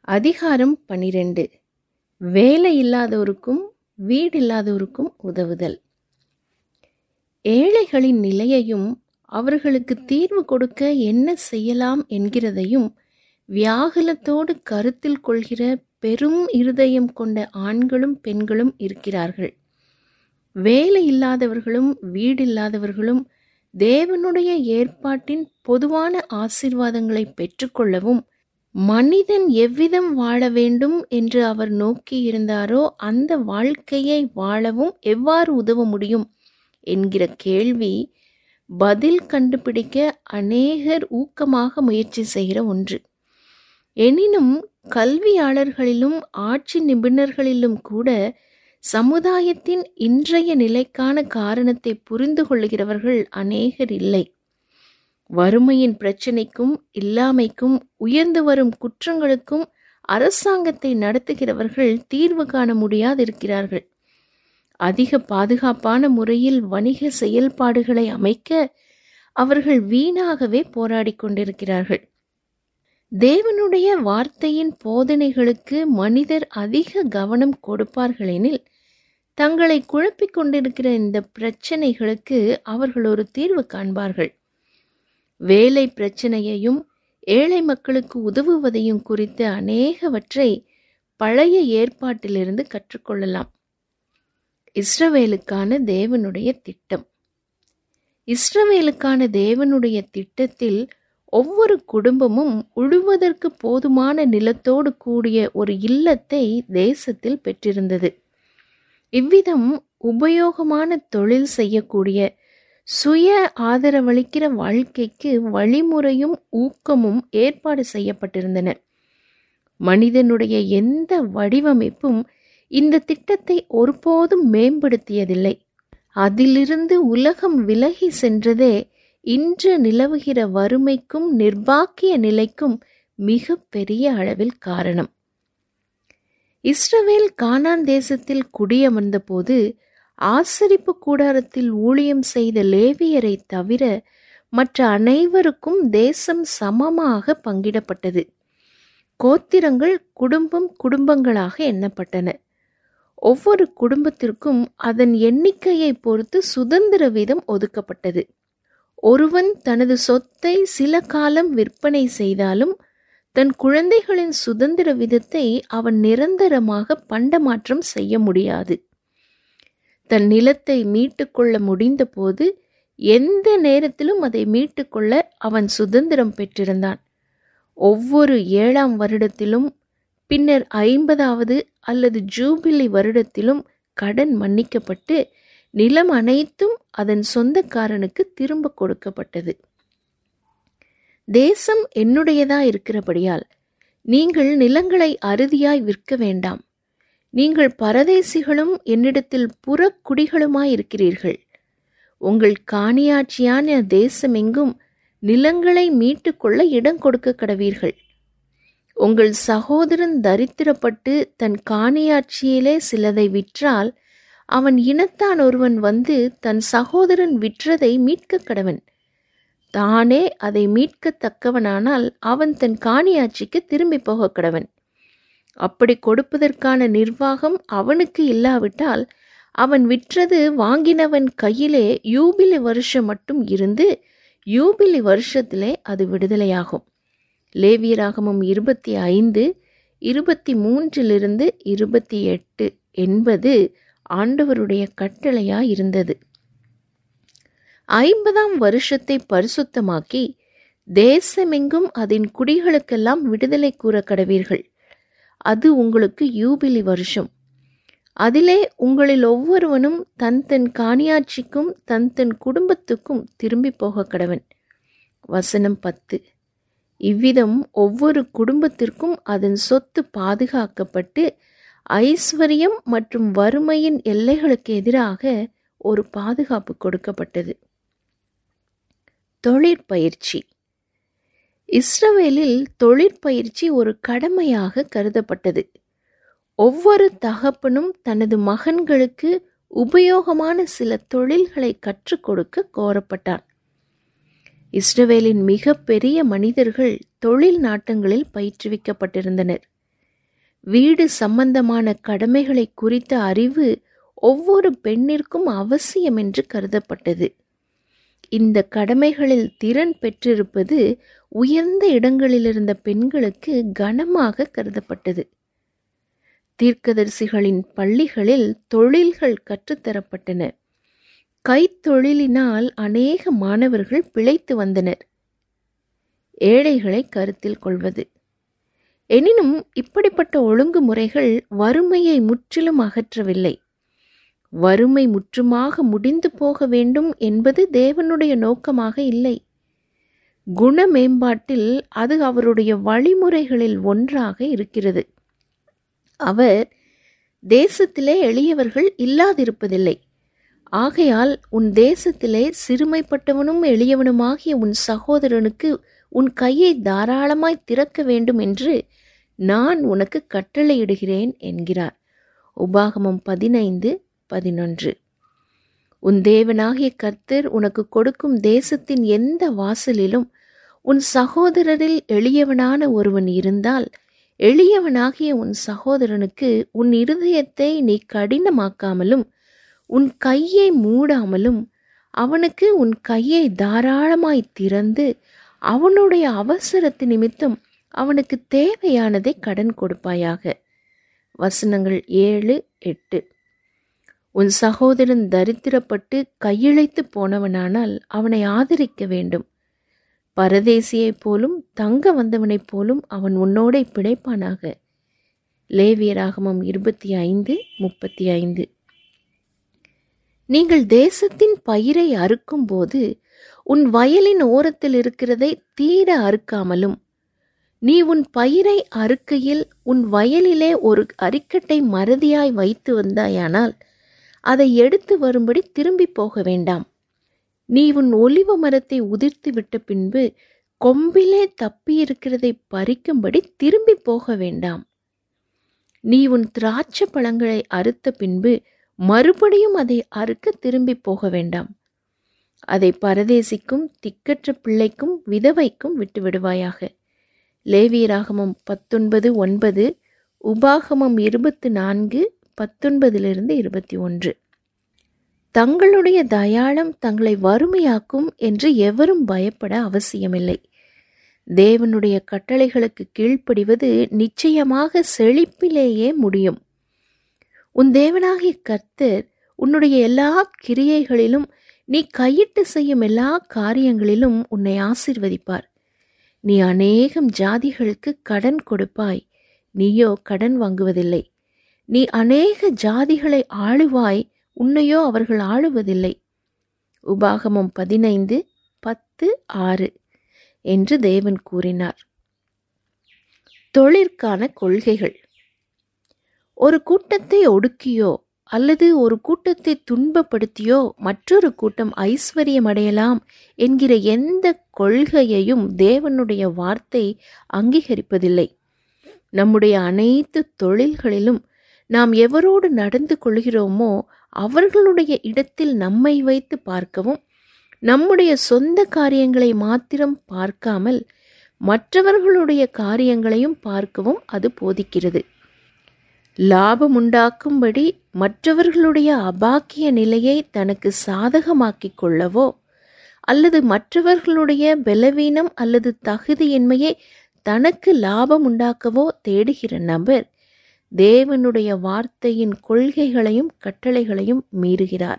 அதிகாரம் பனிரெண்டு வேலை இல்லாதோருக்கும் வீடில்லாதோருக்கும் உதவுதல் ஏழைகளின் நிலையையும் அவர்களுக்கு தீர்வு கொடுக்க என்ன செய்யலாம் என்கிறதையும் வியாகுலத்தோடு கருத்தில் கொள்கிற பெரும் இருதயம் கொண்ட ஆண்களும் பெண்களும் இருக்கிறார்கள் வேலை இல்லாதவர்களும் வீடில்லாதவர்களும் தேவனுடைய ஏற்பாட்டின் பொதுவான ஆசீர்வாதங்களை பெற்றுக்கொள்ளவும் மனிதன் எவ்விதம் வாழ வேண்டும் என்று அவர் நோக்கி இருந்தாரோ அந்த வாழ்க்கையை வாழவும் எவ்வாறு உதவ முடியும் என்கிற கேள்வி பதில் கண்டுபிடிக்க அநேகர் ஊக்கமாக முயற்சி செய்கிற ஒன்று எனினும் கல்வியாளர்களிலும் ஆட்சி நிபுணர்களிலும் கூட சமுதாயத்தின் இன்றைய நிலைக்கான காரணத்தை புரிந்து கொள்கிறவர்கள் அநேகர் இல்லை வறுமையின் பிரச்சினைக்கும் இல்லாமைக்கும் உயர்ந்து வரும் குற்றங்களுக்கும் அரசாங்கத்தை நடத்துகிறவர்கள் தீர்வு காண முடியாதிருக்கிறார்கள் அதிக பாதுகாப்பான முறையில் வணிக செயல்பாடுகளை அமைக்க அவர்கள் வீணாகவே போராடிக் கொண்டிருக்கிறார்கள் தேவனுடைய வார்த்தையின் போதனைகளுக்கு மனிதர் அதிக கவனம் கொடுப்பார்களெனில் தங்களை குழப்பிக் கொண்டிருக்கிற இந்த பிரச்சனைகளுக்கு அவர்கள் ஒரு தீர்வு காண்பார்கள் வேலை பிரச்சனையையும் ஏழை மக்களுக்கு உதவுவதையும் குறித்த அநேகவற்றை பழைய ஏற்பாட்டிலிருந்து கற்றுக்கொள்ளலாம் இஸ்ரவேலுக்கான தேவனுடைய திட்டம் இஸ்ரவேலுக்கான தேவனுடைய திட்டத்தில் ஒவ்வொரு குடும்பமும் உழுவதற்கு போதுமான நிலத்தோடு கூடிய ஒரு இல்லத்தை தேசத்தில் பெற்றிருந்தது இவ்விதம் உபயோகமான தொழில் செய்யக்கூடிய சுய ஆதரவளிக்கிற வாழ்க்கைக்கு வழிமுறையும் ஊக்கமும் ஏற்பாடு செய்யப்பட்டிருந்தன மனிதனுடைய எந்த வடிவமைப்பும் இந்த திட்டத்தை ஒருபோதும் மேம்படுத்தியதில்லை அதிலிருந்து உலகம் விலகி சென்றதே இன்று நிலவுகிற வறுமைக்கும் நிர்பாக்கிய நிலைக்கும் மிக பெரிய அளவில் காரணம் இஸ்ரவேல் கானான் தேசத்தில் குடியமர்ந்தபோது ஆசரிப்பு கூடாரத்தில் ஊழியம் செய்த லேவியரை தவிர மற்ற அனைவருக்கும் தேசம் சமமாக பங்கிடப்பட்டது கோத்திரங்கள் குடும்பம் குடும்பங்களாக எண்ணப்பட்டன ஒவ்வொரு குடும்பத்திற்கும் அதன் எண்ணிக்கையை பொறுத்து சுதந்திர வீதம் ஒதுக்கப்பட்டது ஒருவன் தனது சொத்தை சில காலம் விற்பனை செய்தாலும் தன் குழந்தைகளின் சுதந்திர விதத்தை அவன் நிரந்தரமாக பண்டமாற்றம் செய்ய முடியாது தன் நிலத்தை மீட்டுக்கொள்ள முடிந்தபோது எந்த நேரத்திலும் அதை மீட்டுக்கொள்ள அவன் சுதந்திரம் பெற்றிருந்தான் ஒவ்வொரு ஏழாம் வருடத்திலும் பின்னர் ஐம்பதாவது அல்லது ஜூபிலி வருடத்திலும் கடன் மன்னிக்கப்பட்டு நிலம் அனைத்தும் அதன் சொந்தக்காரனுக்கு திரும்ப கொடுக்கப்பட்டது தேசம் என்னுடையதா இருக்கிறபடியால் நீங்கள் நிலங்களை அறுதியாய் விற்க வேண்டாம் நீங்கள் பரதேசிகளும் என்னிடத்தில் புறக்குடிகளுமாயிருக்கிறீர்கள் உங்கள் காணியாட்சியான தேசமெங்கும் நிலங்களை மீட்டுக்கொள்ள இடம் கொடுக்க கடவீர்கள் உங்கள் சகோதரன் தரித்திரப்பட்டு தன் காணியாட்சியிலே சிலதை விற்றால் அவன் இனத்தான் ஒருவன் வந்து தன் சகோதரன் விற்றதை மீட்க கடவன் தானே அதை மீட்கத்தக்கவனானால் அவன் தன் காணியாட்சிக்கு திரும்பி போக கடவன் அப்படி கொடுப்பதற்கான நிர்வாகம் அவனுக்கு இல்லாவிட்டால் அவன் விற்றது வாங்கினவன் கையிலே யூபிலி வருஷம் மட்டும் இருந்து யூபிலி வருஷத்திலே அது விடுதலையாகும் லேவியராகமும் இருபத்தி ஐந்து இருபத்தி மூன்றிலிருந்து இருபத்தி எட்டு என்பது ஆண்டவருடைய கட்டளையாய் இருந்தது ஐம்பதாம் வருஷத்தை பரிசுத்தமாக்கி தேசமெங்கும் அதன் குடிகளுக்கெல்லாம் விடுதலை கூற கடவீர்கள் அது உங்களுக்கு யூபிலி வருஷம் அதிலே உங்களில் ஒவ்வொருவனும் தன் தன் காணியாட்சிக்கும் தன் தன் குடும்பத்துக்கும் திரும்பி போக கடவன் வசனம் பத்து இவ்விதம் ஒவ்வொரு குடும்பத்திற்கும் அதன் சொத்து பாதுகாக்கப்பட்டு ஐஸ்வர்யம் மற்றும் வறுமையின் எல்லைகளுக்கு எதிராக ஒரு பாதுகாப்பு கொடுக்கப்பட்டது தொழிற்பயிற்சி இஸ்ரவேலில் தொழிற்பயிற்சி ஒரு கடமையாக கருதப்பட்டது ஒவ்வொரு தகப்பனும் தனது மகன்களுக்கு உபயோகமான சில தொழில்களை கற்றுக் கொடுக்க கோரப்பட்டான் இஸ்ரவேலின் மிக பெரிய மனிதர்கள் தொழில் நாட்டங்களில் பயிற்றுவிக்கப்பட்டிருந்தனர் வீடு சம்பந்தமான கடமைகளை குறித்த அறிவு ஒவ்வொரு பெண்ணிற்கும் அவசியம் என்று கருதப்பட்டது இந்த கடமைகளில் திறன் பெற்றிருப்பது உயர்ந்த இடங்களிலிருந்த பெண்களுக்கு கனமாக கருதப்பட்டது தீர்க்கதரிசிகளின் பள்ளிகளில் தொழில்கள் கற்றுத்தரப்பட்டன கைத்தொழிலினால் அநேக மாணவர்கள் பிழைத்து வந்தனர் ஏழைகளை கருத்தில் கொள்வது எனினும் இப்படிப்பட்ட ஒழுங்குமுறைகள் வறுமையை முற்றிலும் அகற்றவில்லை வறுமை முற்றுமாக முடிந்து போக வேண்டும் என்பது தேவனுடைய நோக்கமாக இல்லை குண மேம்பாட்டில் அது அவருடைய வழிமுறைகளில் ஒன்றாக இருக்கிறது அவர் தேசத்திலே எளியவர்கள் இல்லாதிருப்பதில்லை ஆகையால் உன் தேசத்திலே சிறுமைப்பட்டவனும் எளியவனுமாகிய உன் சகோதரனுக்கு உன் கையை தாராளமாய் திறக்க வேண்டும் என்று நான் உனக்கு கட்டளையிடுகிறேன் என்கிறார் உபாகமம் பதினைந்து பதினொன்று உன் தேவனாகிய கர்த்தர் உனக்கு கொடுக்கும் தேசத்தின் எந்த வாசலிலும் உன் சகோதரரில் எளியவனான ஒருவன் இருந்தால் எளியவனாகிய உன் சகோதரனுக்கு உன் இருதயத்தை நீ கடினமாக்காமலும் உன் கையை மூடாமலும் அவனுக்கு உன் கையை தாராளமாய் திறந்து அவனுடைய அவசரத்து நிமித்தம் அவனுக்கு தேவையானதை கடன் கொடுப்பாயாக வசனங்கள் ஏழு எட்டு உன் சகோதரன் தரித்திரப்பட்டு கையிழைத்து போனவனானால் அவனை ஆதரிக்க வேண்டும் பரதேசியைப் போலும் தங்க வந்தவனைப் போலும் அவன் உன்னோடே பிழைப்பானாக லேவியராகமம் இருபத்தி ஐந்து முப்பத்தி ஐந்து நீங்கள் தேசத்தின் பயிரை அறுக்கும்போது உன் வயலின் ஓரத்தில் இருக்கிறதை தீர அறுக்காமலும் நீ உன் பயிரை அறுக்கையில் உன் வயலிலே ஒரு அரிக்கட்டை மறதியாய் வைத்து வந்தாயானால் அதை எடுத்து வரும்படி திரும்பி போக வேண்டாம் நீ உன் ஒலிவ மரத்தை உதிர்த்து விட்ட பின்பு கொம்பிலே தப்பியிருக்கிறதை பறிக்கும்படி திரும்பி போக வேண்டாம் நீ உன் திராட்சை பழங்களை அறுத்த பின்பு மறுபடியும் அதை அறுக்க திரும்பி போக வேண்டாம் அதை பரதேசிக்கும் திக்கற்ற பிள்ளைக்கும் விதவைக்கும் விட்டுவிடுவாயாக லேவியராகமம் பத்தொன்பது ஒன்பது உபாகமம் இருபத்து நான்கு பத்தொன்பதிலிருந்து இருபத்தி ஒன்று தங்களுடைய தயாளம் தங்களை வறுமையாக்கும் என்று எவரும் பயப்பட அவசியமில்லை தேவனுடைய கட்டளைகளுக்கு கீழ்ப்படிவது நிச்சயமாக செழிப்பிலேயே முடியும் உன் தேவனாகிய கர்த்தர் உன்னுடைய எல்லா கிரியைகளிலும் நீ கையிட்டு செய்யும் எல்லா காரியங்களிலும் உன்னை ஆசிர்வதிப்பார் நீ அநேகம் ஜாதிகளுக்கு கடன் கொடுப்பாய் நீயோ கடன் வாங்குவதில்லை நீ அநேக ஜாதிகளை ஆளுவாய் உன்னையோ அவர்கள் ஆளுவதில்லை உபாகமம் பதினைந்து பத்து ஆறு என்று தேவன் கூறினார் தொழிற்கான கொள்கைகள் ஒரு கூட்டத்தை ஒடுக்கியோ அல்லது ஒரு கூட்டத்தை துன்பப்படுத்தியோ மற்றொரு கூட்டம் ஐஸ்வர்யம் அடையலாம் என்கிற எந்த கொள்கையையும் தேவனுடைய வார்த்தை அங்கீகரிப்பதில்லை நம்முடைய அனைத்து தொழில்களிலும் நாம் எவரோடு நடந்து கொள்கிறோமோ அவர்களுடைய இடத்தில் நம்மை வைத்து பார்க்கவும் நம்முடைய சொந்த காரியங்களை மாத்திரம் பார்க்காமல் மற்றவர்களுடைய காரியங்களையும் பார்க்கவும் அது போதிக்கிறது லாபம் உண்டாக்கும்படி மற்றவர்களுடைய அபாக்கிய நிலையை தனக்கு சாதகமாக்கிக் கொள்ளவோ அல்லது மற்றவர்களுடைய பலவீனம் அல்லது தகுதியின்மையை தனக்கு லாபம் உண்டாக்கவோ தேடுகிற நபர் தேவனுடைய வார்த்தையின் கொள்கைகளையும் கட்டளைகளையும் மீறுகிறார்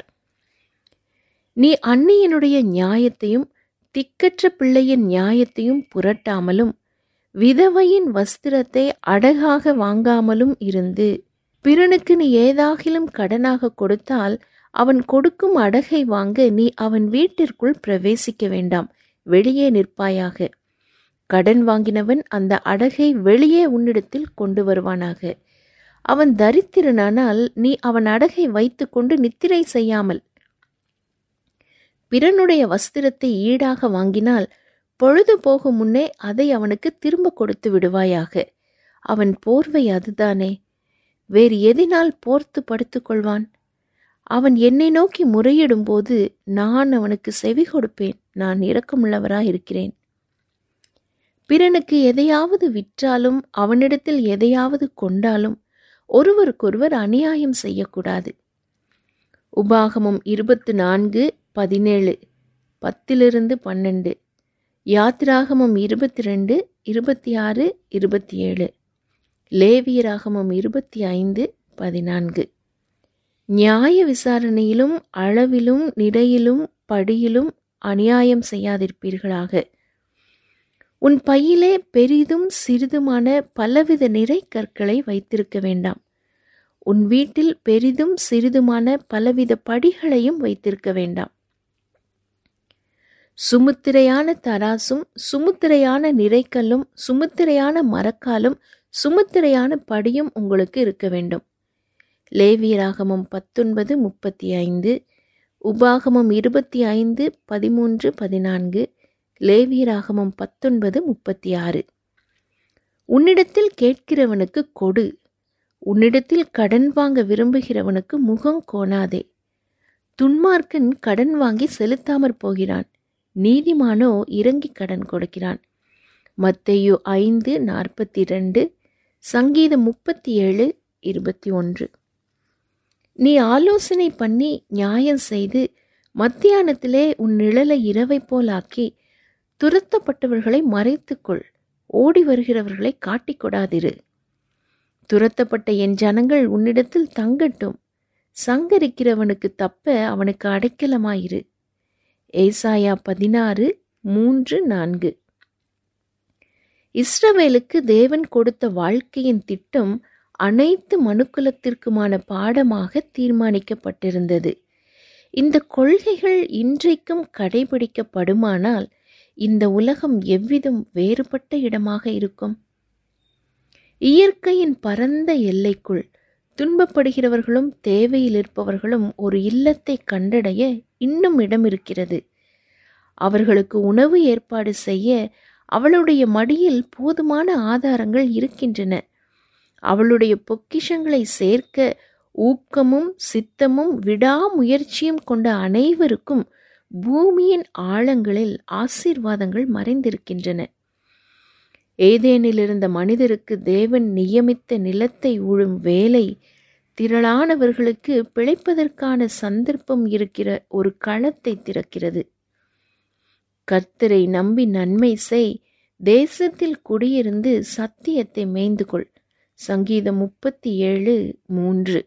நீ அந்நியனுடைய நியாயத்தையும் திக்கற்ற பிள்ளையின் நியாயத்தையும் புரட்டாமலும் விதவையின் வஸ்திரத்தை அடகாக வாங்காமலும் இருந்து பிறனுக்கு நீ ஏதாகிலும் கடனாக கொடுத்தால் அவன் கொடுக்கும் அடகை வாங்க நீ அவன் வீட்டிற்குள் பிரவேசிக்க வேண்டாம் வெளியே நிற்பாயாக கடன் வாங்கினவன் அந்த அடகை வெளியே உன்னிடத்தில் கொண்டு வருவானாக அவன் தரித்திரனானால் நீ அவன் அடகை வைத்துக்கொண்டு நித்திரை செய்யாமல் பிறனுடைய வஸ்திரத்தை ஈடாக வாங்கினால் பொழுது போகும் முன்னே அதை அவனுக்கு திரும்ப கொடுத்து விடுவாயாக அவன் போர்வை அதுதானே வேறு எதினால் போர்த்து படுத்துக்கொள்வான் அவன் என்னை நோக்கி முறையிடும்போது நான் அவனுக்கு செவி கொடுப்பேன் நான் இரக்கமுள்ளவராய் இருக்கிறேன் பிறனுக்கு எதையாவது விற்றாலும் அவனிடத்தில் எதையாவது கொண்டாலும் ஒருவருக்கொருவர் அநியாயம் செய்யக்கூடாது உபாகமம் இருபத்து நான்கு பதினேழு பத்திலிருந்து பன்னெண்டு யாத்திராகமம் இருபத்தி ரெண்டு இருபத்தி ஆறு இருபத்தி ஏழு லேவியராகமம் இருபத்தி ஐந்து பதினான்கு நியாய விசாரணையிலும் அளவிலும் நிறையிலும் படியிலும் அநியாயம் செய்யாதிருப்பீர்களாக உன் பையிலே பெரிதும் சிறிதுமான பலவித நிறை கற்களை வைத்திருக்க வேண்டாம் உன் வீட்டில் பெரிதும் சிறிதுமான பலவித படிகளையும் வைத்திருக்க வேண்டாம் சுமுத்திரையான தராசும் சுமுத்திரையான நிறைக்கல்லும் சுமுத்திரையான மரக்காலும் சுமுத்திரையான படியும் உங்களுக்கு இருக்க வேண்டும் லேவியராகமம் பத்தொன்பது முப்பத்தி ஐந்து உபாகமம் இருபத்தி ஐந்து பதிமூன்று பதினான்கு லேவியராகமம் பத்தொன்பது முப்பத்தி ஆறு உன்னிடத்தில் கேட்கிறவனுக்கு கொடு உன்னிடத்தில் கடன் வாங்க விரும்புகிறவனுக்கு முகம் கோணாதே துன்மார்க்கன் கடன் வாங்கி செலுத்தாமற் போகிறான் நீதிமானோ இறங்கி கடன் கொடுக்கிறான் மத்தேயு ஐந்து நாற்பத்தி ரெண்டு சங்கீதம் முப்பத்தி ஏழு இருபத்தி ஒன்று நீ ஆலோசனை பண்ணி நியாயம் செய்து மத்தியானத்திலே உன் நிழலை இரவை போலாக்கி துரத்தப்பட்டவர்களை மறைத்துக்கொள் ஓடி வருகிறவர்களை காட்டிக் கொடாதிரு துரத்தப்பட்ட என் ஜனங்கள் உன்னிடத்தில் தங்கட்டும் சங்கரிக்கிறவனுக்கு தப்ப அவனுக்கு அடைக்கலமாயிரு ஏசாயா பதினாறு மூன்று நான்கு இஸ்ரவேலுக்கு தேவன் கொடுத்த வாழ்க்கையின் திட்டம் அனைத்து மனுக்குலத்திற்குமான பாடமாக தீர்மானிக்கப்பட்டிருந்தது இந்த கொள்கைகள் இன்றைக்கும் கடைபிடிக்கப்படுமானால் இந்த உலகம் எவ்விதம் வேறுபட்ட இடமாக இருக்கும் இயற்கையின் பரந்த எல்லைக்குள் துன்பப்படுகிறவர்களும் தேவையில் இருப்பவர்களும் ஒரு இல்லத்தை கண்டடைய இன்னும் இடம் இருக்கிறது அவர்களுக்கு உணவு ஏற்பாடு செய்ய அவளுடைய மடியில் போதுமான ஆதாரங்கள் இருக்கின்றன அவளுடைய பொக்கிஷங்களை சேர்க்க ஊக்கமும் சித்தமும் விடாமுயற்சியும் கொண்ட அனைவருக்கும் பூமியின் ஆழங்களில் ஆசீர்வாதங்கள் மறைந்திருக்கின்றன ஏதேனில் இருந்த மனிதருக்கு தேவன் நியமித்த நிலத்தை உழும் வேலை திரளானவர்களுக்கு பிழைப்பதற்கான சந்தர்ப்பம் இருக்கிற ஒரு களத்தை திறக்கிறது கர்த்தரை நம்பி நன்மை செய் தேசத்தில் குடியிருந்து சத்தியத்தை மேய்ந்து கொள் சங்கீதம் முப்பத்தி ஏழு மூன்று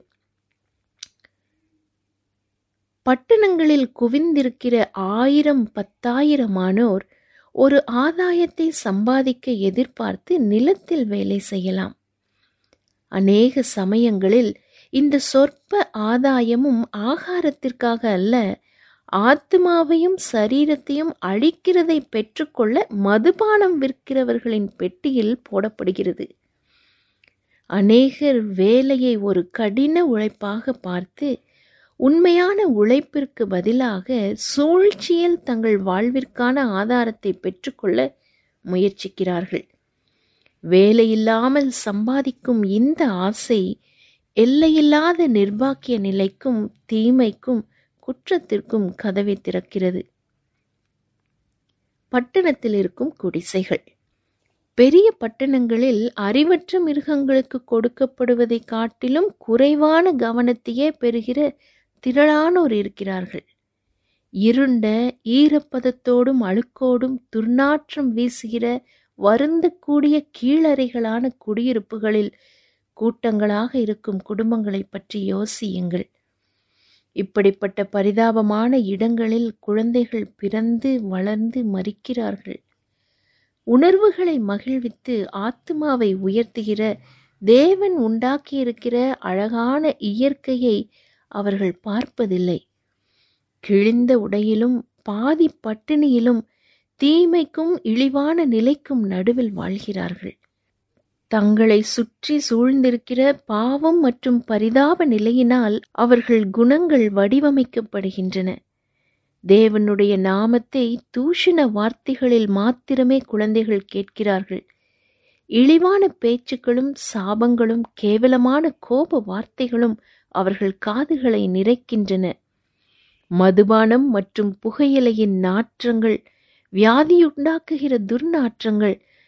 பட்டணங்களில் குவிந்திருக்கிற ஆயிரம் பத்தாயிரமானோர் ஒரு ஆதாயத்தை சம்பாதிக்க எதிர்பார்த்து நிலத்தில் வேலை செய்யலாம் அநேக சமயங்களில் இந்த சொற்ப ஆதாயமும் ஆகாரத்திற்காக அல்ல ஆத்மாவையும் சரீரத்தையும் அழிக்கிறதை பெற்றுக்கொள்ள மதுபானம் விற்கிறவர்களின் பெட்டியில் போடப்படுகிறது அநேகர் வேலையை ஒரு கடின உழைப்பாக பார்த்து உண்மையான உழைப்பிற்கு பதிலாக சூழ்ச்சியில் தங்கள் வாழ்விற்கான ஆதாரத்தை பெற்றுக்கொள்ள முயற்சிக்கிறார்கள் வேலையில்லாமல் சம்பாதிக்கும் இந்த ஆசை எல்லையில்லாத நிர்வாக்கிய நிலைக்கும் தீமைக்கும் குற்றத்திற்கும் கதவை திறக்கிறது பட்டணத்தில் இருக்கும் குடிசைகள் பெரிய பட்டணங்களில் அறிவற்ற மிருகங்களுக்கு கொடுக்கப்படுவதை காட்டிலும் குறைவான கவனத்தையே பெறுகிற திரளானோர் இருக்கிறார்கள் இருண்ட ஈரப்பதத்தோடும் அழுக்கோடும் துர்நாற்றம் வீசுகிற வருந்தக்கூடிய கீழறைகளான குடியிருப்புகளில் கூட்டங்களாக இருக்கும் குடும்பங்களை பற்றி யோசியுங்கள் இப்படிப்பட்ட பரிதாபமான இடங்களில் குழந்தைகள் பிறந்து வளர்ந்து மறிக்கிறார்கள் உணர்வுகளை மகிழ்வித்து ஆத்மாவை உயர்த்துகிற தேவன் உண்டாக்கியிருக்கிற அழகான இயற்கையை அவர்கள் பார்ப்பதில்லை கிழிந்த உடையிலும் பாதி பட்டினியிலும் தீமைக்கும் இழிவான நிலைக்கும் நடுவில் வாழ்கிறார்கள் தங்களை சுற்றி சூழ்ந்திருக்கிற பாவம் மற்றும் பரிதாப நிலையினால் அவர்கள் குணங்கள் வடிவமைக்கப்படுகின்றன தேவனுடைய நாமத்தை தூஷண வார்த்தைகளில் மாத்திரமே குழந்தைகள் கேட்கிறார்கள் இழிவான பேச்சுக்களும் சாபங்களும் கேவலமான கோப வார்த்தைகளும் அவர்கள் காதுகளை நிறைக்கின்றன மதுபானம் மற்றும் புகையிலையின் நாற்றங்கள் வியாதியுண்டாக்குகிற துர்நாற்றங்கள்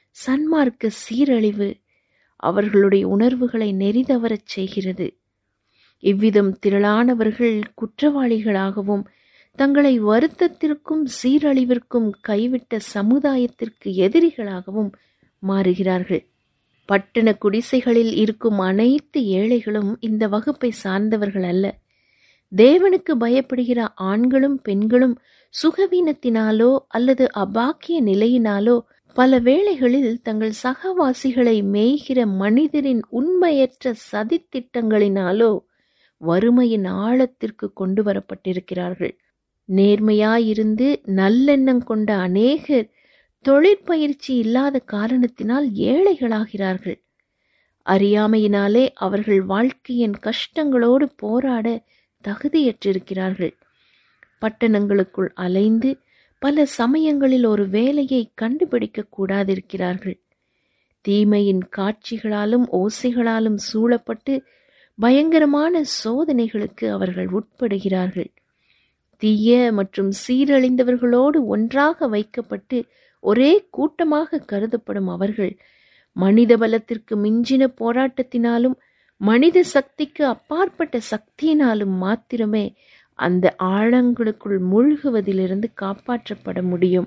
சன்மார்க்க சீரழிவு அவர்களுடைய உணர்வுகளை நெறிதவரச் செய்கிறது இவ்விதம் திரளானவர்கள் குற்றவாளிகளாகவும் தங்களை வருத்தத்திற்கும் சீரழிவிற்கும் கைவிட்ட சமுதாயத்திற்கு எதிரிகளாகவும் மாறுகிறார்கள் பட்டண குடிசைகளில் இருக்கும் அனைத்து ஏழைகளும் இந்த வகுப்பை சார்ந்தவர்கள் அல்ல தேவனுக்கு பயப்படுகிற ஆண்களும் பெண்களும் சுகவீனத்தினாலோ அல்லது அபாக்கிய நிலையினாலோ பல வேளைகளில் தங்கள் சகவாசிகளை மேய்கிற மனிதரின் உண்மையற்ற சதித்திட்டங்களினாலோ வறுமையின் ஆழத்திற்கு கொண்டு வரப்பட்டிருக்கிறார்கள் நேர்மையாயிருந்து நல்லெண்ணம் கொண்ட அநேகர் தொழிற்பயிற்சி இல்லாத காரணத்தினால் ஏழைகளாகிறார்கள் அறியாமையினாலே அவர்கள் வாழ்க்கையின் கஷ்டங்களோடு போராட தகுதியற்றிருக்கிறார்கள் பட்டணங்களுக்குள் அலைந்து பல சமயங்களில் ஒரு வேலையை கண்டுபிடிக்க கூடாதிருக்கிறார்கள் தீமையின் காட்சிகளாலும் ஓசைகளாலும் சூழப்பட்டு பயங்கரமான சோதனைகளுக்கு அவர்கள் உட்படுகிறார்கள் தீய மற்றும் சீரழிந்தவர்களோடு ஒன்றாக வைக்கப்பட்டு ஒரே கூட்டமாக கருதப்படும் அவர்கள் மனித பலத்திற்கு மிஞ்சின போராட்டத்தினாலும் மனித சக்திக்கு அப்பாற்பட்ட சக்தியினாலும் மாத்திரமே அந்த ஆழங்களுக்குள் மூழ்குவதிலிருந்து காப்பாற்றப்பட முடியும்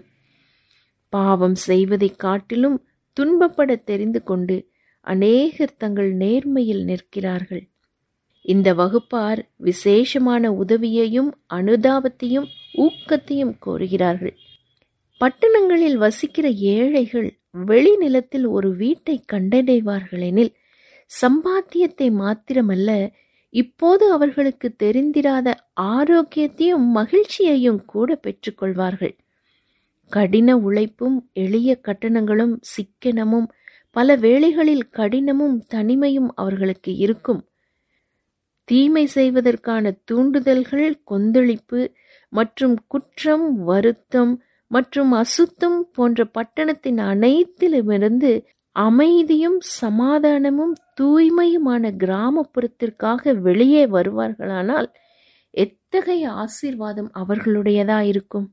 பாவம் செய்வதை காட்டிலும் துன்பப்பட தெரிந்து கொண்டு அநேகர் தங்கள் நேர்மையில் நிற்கிறார்கள் இந்த வகுப்பார் விசேஷமான உதவியையும் அனுதாபத்தையும் ஊக்கத்தையும் கோருகிறார்கள் பட்டணங்களில் வசிக்கிற ஏழைகள் வெளிநிலத்தில் ஒரு வீட்டை கண்டடைவார்களெனில் சம்பாத்தியத்தை மாத்திரமல்ல இப்போது அவர்களுக்கு தெரிந்திராத ஆரோக்கியத்தையும் மகிழ்ச்சியையும் கூட பெற்றுக்கொள்வார்கள் கடின உழைப்பும் எளிய கட்டணங்களும் சிக்கனமும் பல வேளைகளில் கடினமும் தனிமையும் அவர்களுக்கு இருக்கும் தீமை செய்வதற்கான தூண்டுதல்கள் கொந்தளிப்பு மற்றும் குற்றம் வருத்தம் மற்றும் அசுத்தம் போன்ற பட்டணத்தின் அனைத்திலுமிருந்து அமைதியும் சமாதானமும் தூய்மையுமான கிராமப்புறத்திற்காக வெளியே வருவார்களானால் எத்தகைய ஆசீர்வாதம் அவர்களுடையதா இருக்கும்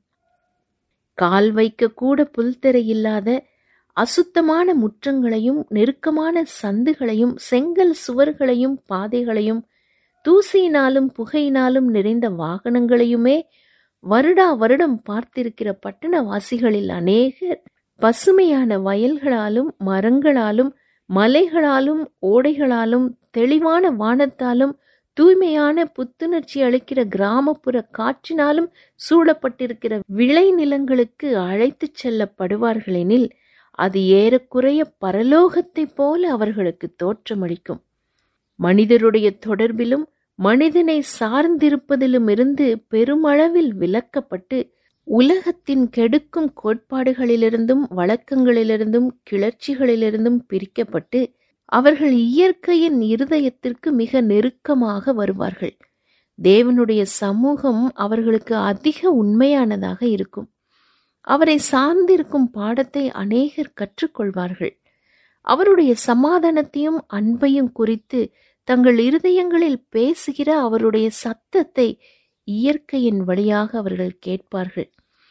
கால் வைக்க கூட புல்தரை இல்லாத அசுத்தமான முற்றங்களையும் நெருக்கமான சந்துகளையும் செங்கல் சுவர்களையும் பாதைகளையும் தூசியினாலும் புகையினாலும் நிறைந்த வாகனங்களையுமே வருடா வருடம் பார்த்திருக்கிற பட்டணவாசிகளில் அநேகர் பசுமையான வயல்களாலும் மரங்களாலும் மலைகளாலும் ஓடைகளாலும் தெளிவான வானத்தாலும் தூய்மையான புத்துணர்ச்சி அளிக்கிற கிராமப்புற காற்றினாலும் சூழப்பட்டிருக்கிற விளை நிலங்களுக்கு அழைத்துச் செல்லப்படுவார்களெனில் அது ஏறக்குறைய பரலோகத்தைப் போல அவர்களுக்கு தோற்றமளிக்கும் மனிதருடைய தொடர்பிலும் மனிதனை சார்ந்திருப்பதிலும் இருந்து பெருமளவில் விலக்கப்பட்டு உலகத்தின் கெடுக்கும் கோட்பாடுகளிலிருந்தும் வழக்கங்களிலிருந்தும் கிளர்ச்சிகளிலிருந்தும் பிரிக்கப்பட்டு அவர்கள் இயற்கையின் இருதயத்திற்கு மிக நெருக்கமாக வருவார்கள் தேவனுடைய சமூகம் அவர்களுக்கு அதிக உண்மையானதாக இருக்கும் அவரை சார்ந்திருக்கும் பாடத்தை அநேகர் கற்றுக்கொள்வார்கள் அவருடைய சமாதானத்தையும் அன்பையும் குறித்து தங்கள் இருதயங்களில் பேசுகிற அவருடைய சத்தத்தை இயற்கையின் வழியாக அவர்கள் கேட்பார்கள்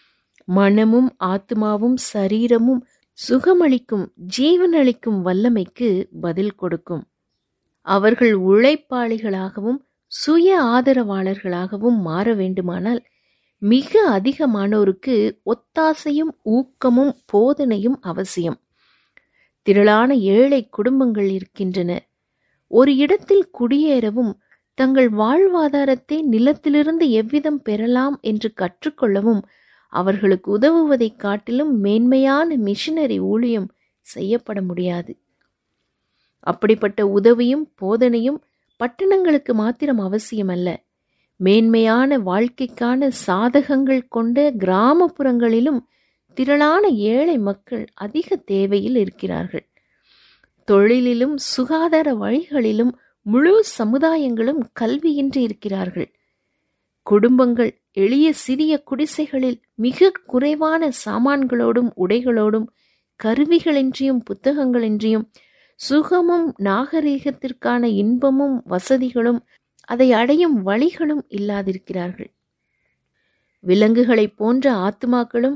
மனமும் ஆத்மாவும் சரீரமும் சுகமளிக்கும் ஜீவனளிக்கும் வல்லமைக்கு பதில் கொடுக்கும் அவர்கள் உழைப்பாளிகளாகவும் சுய ஆதரவாளர்களாகவும் மாற வேண்டுமானால் மிக அதிகமானோருக்கு ஒத்தாசையும் ஊக்கமும் போதனையும் அவசியம் திரளான ஏழை குடும்பங்கள் இருக்கின்றன ஒரு இடத்தில் குடியேறவும் தங்கள் வாழ்வாதாரத்தை நிலத்திலிருந்து எவ்விதம் பெறலாம் என்று கற்றுக்கொள்ளவும் அவர்களுக்கு உதவுவதைக் காட்டிலும் மேன்மையான மிஷனரி ஊழியம் செய்யப்பட முடியாது அப்படிப்பட்ட உதவியும் போதனையும் பட்டணங்களுக்கு மாத்திரம் அவசியமல்ல மேன்மையான வாழ்க்கைக்கான சாதகங்கள் கொண்ட கிராமப்புறங்களிலும் திரளான ஏழை மக்கள் அதிக தேவையில் இருக்கிறார்கள் தொழிலிலும் சுகாதார வழிகளிலும் முழு சமுதாயங்களும் கல்வியின்றி இருக்கிறார்கள் குடும்பங்கள் எளிய சிறிய குடிசைகளில் மிக குறைவான சாமான்களோடும் உடைகளோடும் கருவிகளின்றியும் புத்தகங்களின்றியும் சுகமும் நாகரீகத்திற்கான இன்பமும் வசதிகளும் அதை அடையும் வழிகளும் இல்லாதிருக்கிறார்கள் விலங்குகளைப் போன்ற ஆத்மாக்களும்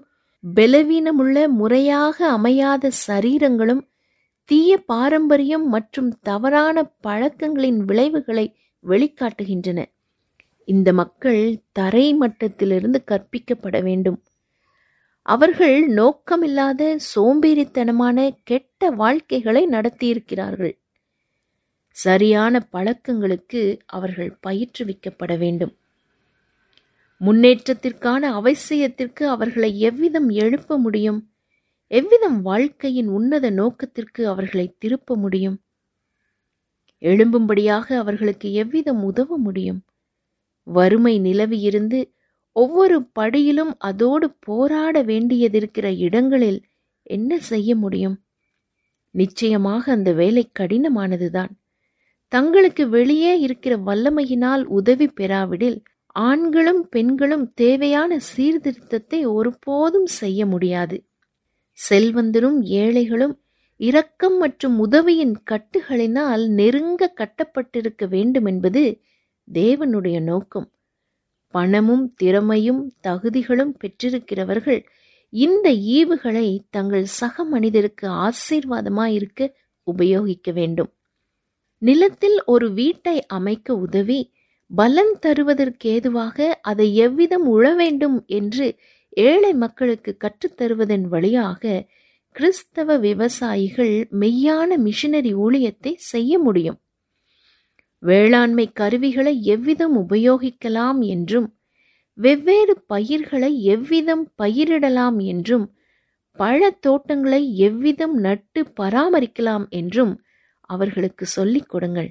பலவீனமுள்ள முறையாக அமையாத சரீரங்களும் தீய பாரம்பரியம் மற்றும் தவறான பழக்கங்களின் விளைவுகளை வெளிக்காட்டுகின்றன இந்த மக்கள் தரை மட்டத்திலிருந்து கற்பிக்கப்பட வேண்டும் அவர்கள் நோக்கமில்லாத சோம்பேறித்தனமான கெட்ட வாழ்க்கைகளை நடத்தியிருக்கிறார்கள் சரியான பழக்கங்களுக்கு அவர்கள் பயிற்றுவிக்கப்பட வேண்டும் முன்னேற்றத்திற்கான அவசியத்திற்கு அவர்களை எவ்விதம் எழுப்ப முடியும் எவ்விதம் வாழ்க்கையின் உன்னத நோக்கத்திற்கு அவர்களை திருப்ப முடியும் எழும்பும்படியாக அவர்களுக்கு எவ்விதம் உதவ முடியும் வறுமை நிலவியிருந்து ஒவ்வொரு படியிலும் அதோடு போராட வேண்டியதிருக்கிற இடங்களில் என்ன செய்ய முடியும் நிச்சயமாக அந்த வேலை கடினமானதுதான் தங்களுக்கு வெளியே இருக்கிற வல்லமையினால் உதவி பெறாவிடில் ஆண்களும் பெண்களும் தேவையான சீர்திருத்தத்தை ஒருபோதும் செய்ய முடியாது செல்வந்தரும் ஏழைகளும் இரக்கம் மற்றும் உதவியின் கட்டுகளினால் நெருங்க கட்டப்பட்டிருக்க வேண்டும் என்பது தேவனுடைய நோக்கம் பணமும் திறமையும் தகுதிகளும் பெற்றிருக்கிறவர்கள் இந்த ஈவுகளை தங்கள் சக மனிதருக்கு ஆசீர்வாதமாயிருக்க உபயோகிக்க வேண்டும் நிலத்தில் ஒரு வீட்டை அமைக்க உதவி பலன் தருவதற்கேதுவாக அதை எவ்விதம் உழ வேண்டும் என்று ஏழை மக்களுக்கு கற்றுத்தருவதன் வழியாக கிறிஸ்தவ விவசாயிகள் மெய்யான மிஷினரி ஊழியத்தை செய்ய முடியும் வேளாண்மை கருவிகளை எவ்விதம் உபயோகிக்கலாம் என்றும் வெவ்வேறு பயிர்களை எவ்விதம் பயிரிடலாம் என்றும் பழத் தோட்டங்களை எவ்விதம் நட்டு பராமரிக்கலாம் என்றும் அவர்களுக்கு சொல்லிக் கொடுங்கள்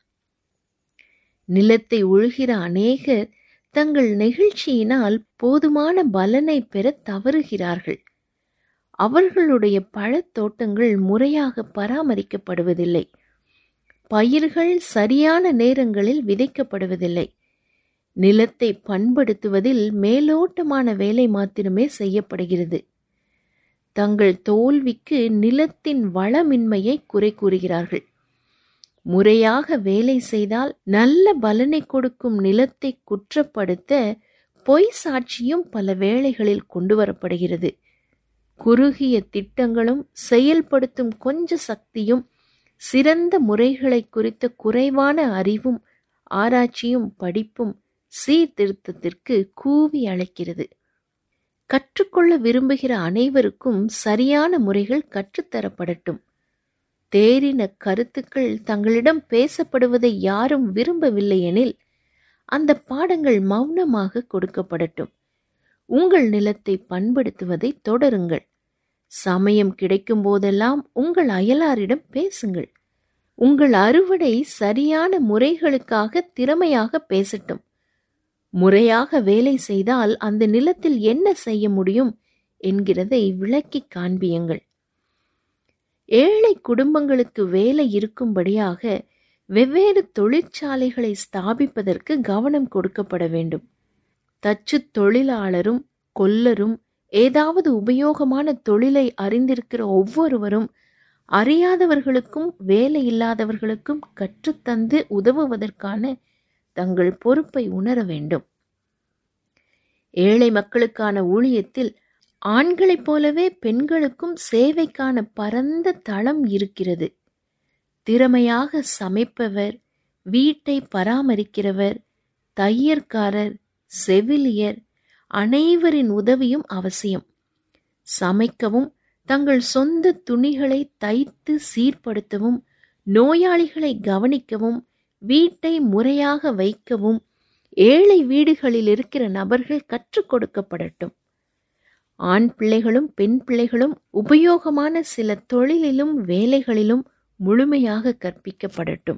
நிலத்தை உழுகிற அநேகர் தங்கள் நெகிழ்ச்சியினால் போதுமான பலனை பெற தவறுகிறார்கள் அவர்களுடைய பழத்தோட்டங்கள் முறையாக பராமரிக்கப்படுவதில்லை பயிர்கள் சரியான நேரங்களில் விதைக்கப்படுவதில்லை நிலத்தை பண்படுத்துவதில் மேலோட்டமான வேலை மாத்திரமே செய்யப்படுகிறது தங்கள் தோல்விக்கு நிலத்தின் வளமின்மையை குறை கூறுகிறார்கள் முறையாக வேலை செய்தால் நல்ல பலனை கொடுக்கும் நிலத்தை குற்றப்படுத்த பொய் சாட்சியும் பல வேளைகளில் கொண்டு வரப்படுகிறது குறுகிய திட்டங்களும் செயல்படுத்தும் கொஞ்ச சக்தியும் சிறந்த முறைகளை குறித்த குறைவான அறிவும் ஆராய்ச்சியும் படிப்பும் சீர்திருத்தத்திற்கு கூவி அழைக்கிறது கற்றுக்கொள்ள விரும்புகிற அனைவருக்கும் சரியான முறைகள் கற்றுத்தரப்படட்டும் தேறின கருத்துக்கள் தங்களிடம் பேசப்படுவதை யாரும் விரும்பவில்லை எனில் அந்த பாடங்கள் மௌனமாக கொடுக்கப்படட்டும் உங்கள் நிலத்தை பண்படுத்துவதை தொடருங்கள் சமயம் கிடைக்கும் போதெல்லாம் உங்கள் அயலாரிடம் பேசுங்கள் உங்கள் அறுவடை சரியான முறைகளுக்காக திறமையாக பேசட்டும் முறையாக வேலை செய்தால் அந்த நிலத்தில் என்ன செய்ய முடியும் என்கிறதை விளக்கி காண்பியுங்கள் ஏழை குடும்பங்களுக்கு வேலை இருக்கும்படியாக வெவ்வேறு தொழிற்சாலைகளை ஸ்தாபிப்பதற்கு கவனம் கொடுக்கப்பட வேண்டும் தச்சு தொழிலாளரும் கொல்லரும் ஏதாவது உபயோகமான தொழிலை அறிந்திருக்கிற ஒவ்வொருவரும் அறியாதவர்களுக்கும் வேலை இல்லாதவர்களுக்கும் கற்றுத்தந்து உதவுவதற்கான தங்கள் பொறுப்பை உணர வேண்டும் ஏழை மக்களுக்கான ஊழியத்தில் ஆண்களைப் போலவே பெண்களுக்கும் சேவைக்கான பரந்த தளம் இருக்கிறது திறமையாக சமைப்பவர் வீட்டை பராமரிக்கிறவர் தையற்காரர் செவிலியர் அனைவரின் உதவியும் அவசியம் சமைக்கவும் தங்கள் சொந்த துணிகளை தைத்து சீர்படுத்தவும் நோயாளிகளை கவனிக்கவும் வீட்டை முறையாக வைக்கவும் ஏழை வீடுகளில் இருக்கிற நபர்கள் கற்றுக் கொடுக்கப்படட்டும் ஆண் பிள்ளைகளும் பெண் பிள்ளைகளும் உபயோகமான சில தொழிலிலும் வேலைகளிலும் முழுமையாக கற்பிக்கப்படட்டும்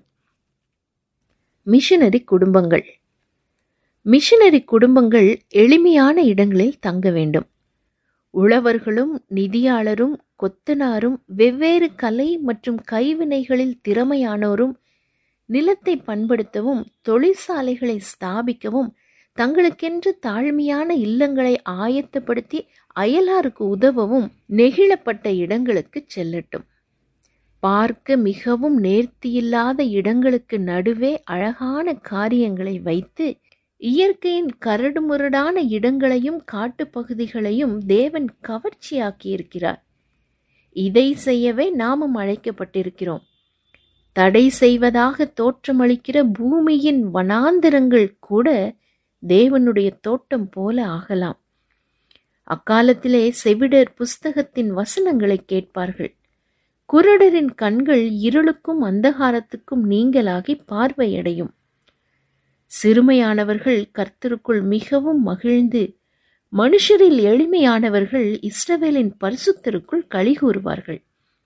மிஷனரி குடும்பங்கள் மிஷனரி குடும்பங்கள் எளிமையான இடங்களில் தங்க வேண்டும் உழவர்களும் நிதியாளரும் கொத்தனாரும் வெவ்வேறு கலை மற்றும் கைவினைகளில் திறமையானோரும் நிலத்தை பண்படுத்தவும் தொழிற்சாலைகளை ஸ்தாபிக்கவும் தங்களுக்கென்று தாழ்மையான இல்லங்களை ஆயத்தப்படுத்தி அயலாருக்கு உதவவும் நெகிழப்பட்ட இடங்களுக்கு செல்லட்டும் பார்க்க மிகவும் நேர்த்தியில்லாத இடங்களுக்கு நடுவே அழகான காரியங்களை வைத்து இயற்கையின் கரடுமுரடான இடங்களையும் காட்டுப்பகுதிகளையும் தேவன் கவர்ச்சியாக்கியிருக்கிறார் இதை செய்யவே நாமும் அழைக்கப்பட்டிருக்கிறோம் தடை செய்வதாக தோற்றமளிக்கிற பூமியின் வனாந்திரங்கள் கூட தேவனுடைய தோட்டம் போல ஆகலாம் அக்காலத்திலே செவிடர் புஸ்தகத்தின் வசனங்களை கேட்பார்கள் குருடரின் கண்கள் இருளுக்கும் அந்தகாரத்துக்கும் நீங்களாகி பார்வையடையும் சிறுமையானவர்கள் கர்த்தருக்குள் மிகவும் மகிழ்ந்து மனுஷரில் எளிமையானவர்கள் இஸ்ரவேலின் பரிசுத்தருக்குள் கழிகூறுவார்கள்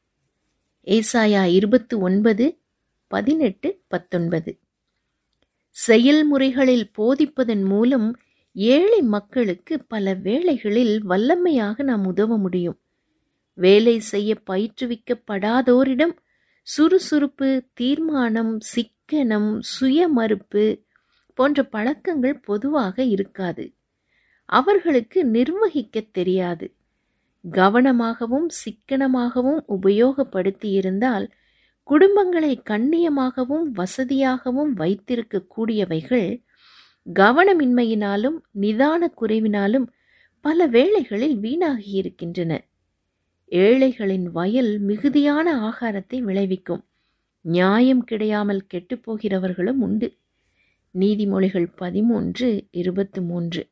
ஏசாயா இருபத்து ஒன்பது பதினெட்டு பத்தொன்பது செயல்முறைகளில் போதிப்பதன் மூலம் ஏழை மக்களுக்கு பல வேளைகளில் வல்லமையாக நாம் உதவ முடியும் வேலை செய்ய பயிற்றுவிக்கப்படாதோரிடம் சுறுசுறுப்பு தீர்மானம் சிக்கனம் சுயமறுப்பு போன்ற பழக்கங்கள் பொதுவாக இருக்காது அவர்களுக்கு நிர்வகிக்க தெரியாது கவனமாகவும் சிக்கனமாகவும் உபயோகப்படுத்தியிருந்தால் குடும்பங்களை கண்ணியமாகவும் வசதியாகவும் வைத்திருக்க கூடியவைகள் கவனமின்மையினாலும் நிதான குறைவினாலும் பல வேளைகளில் வீணாகி இருக்கின்றன ஏழைகளின் வயல் மிகுதியான ஆகாரத்தை விளைவிக்கும் நியாயம் கிடையாமல் கெட்டுப்போகிறவர்களும் உண்டு நீதிமொழிகள் பதிமூன்று இருபத்து மூன்று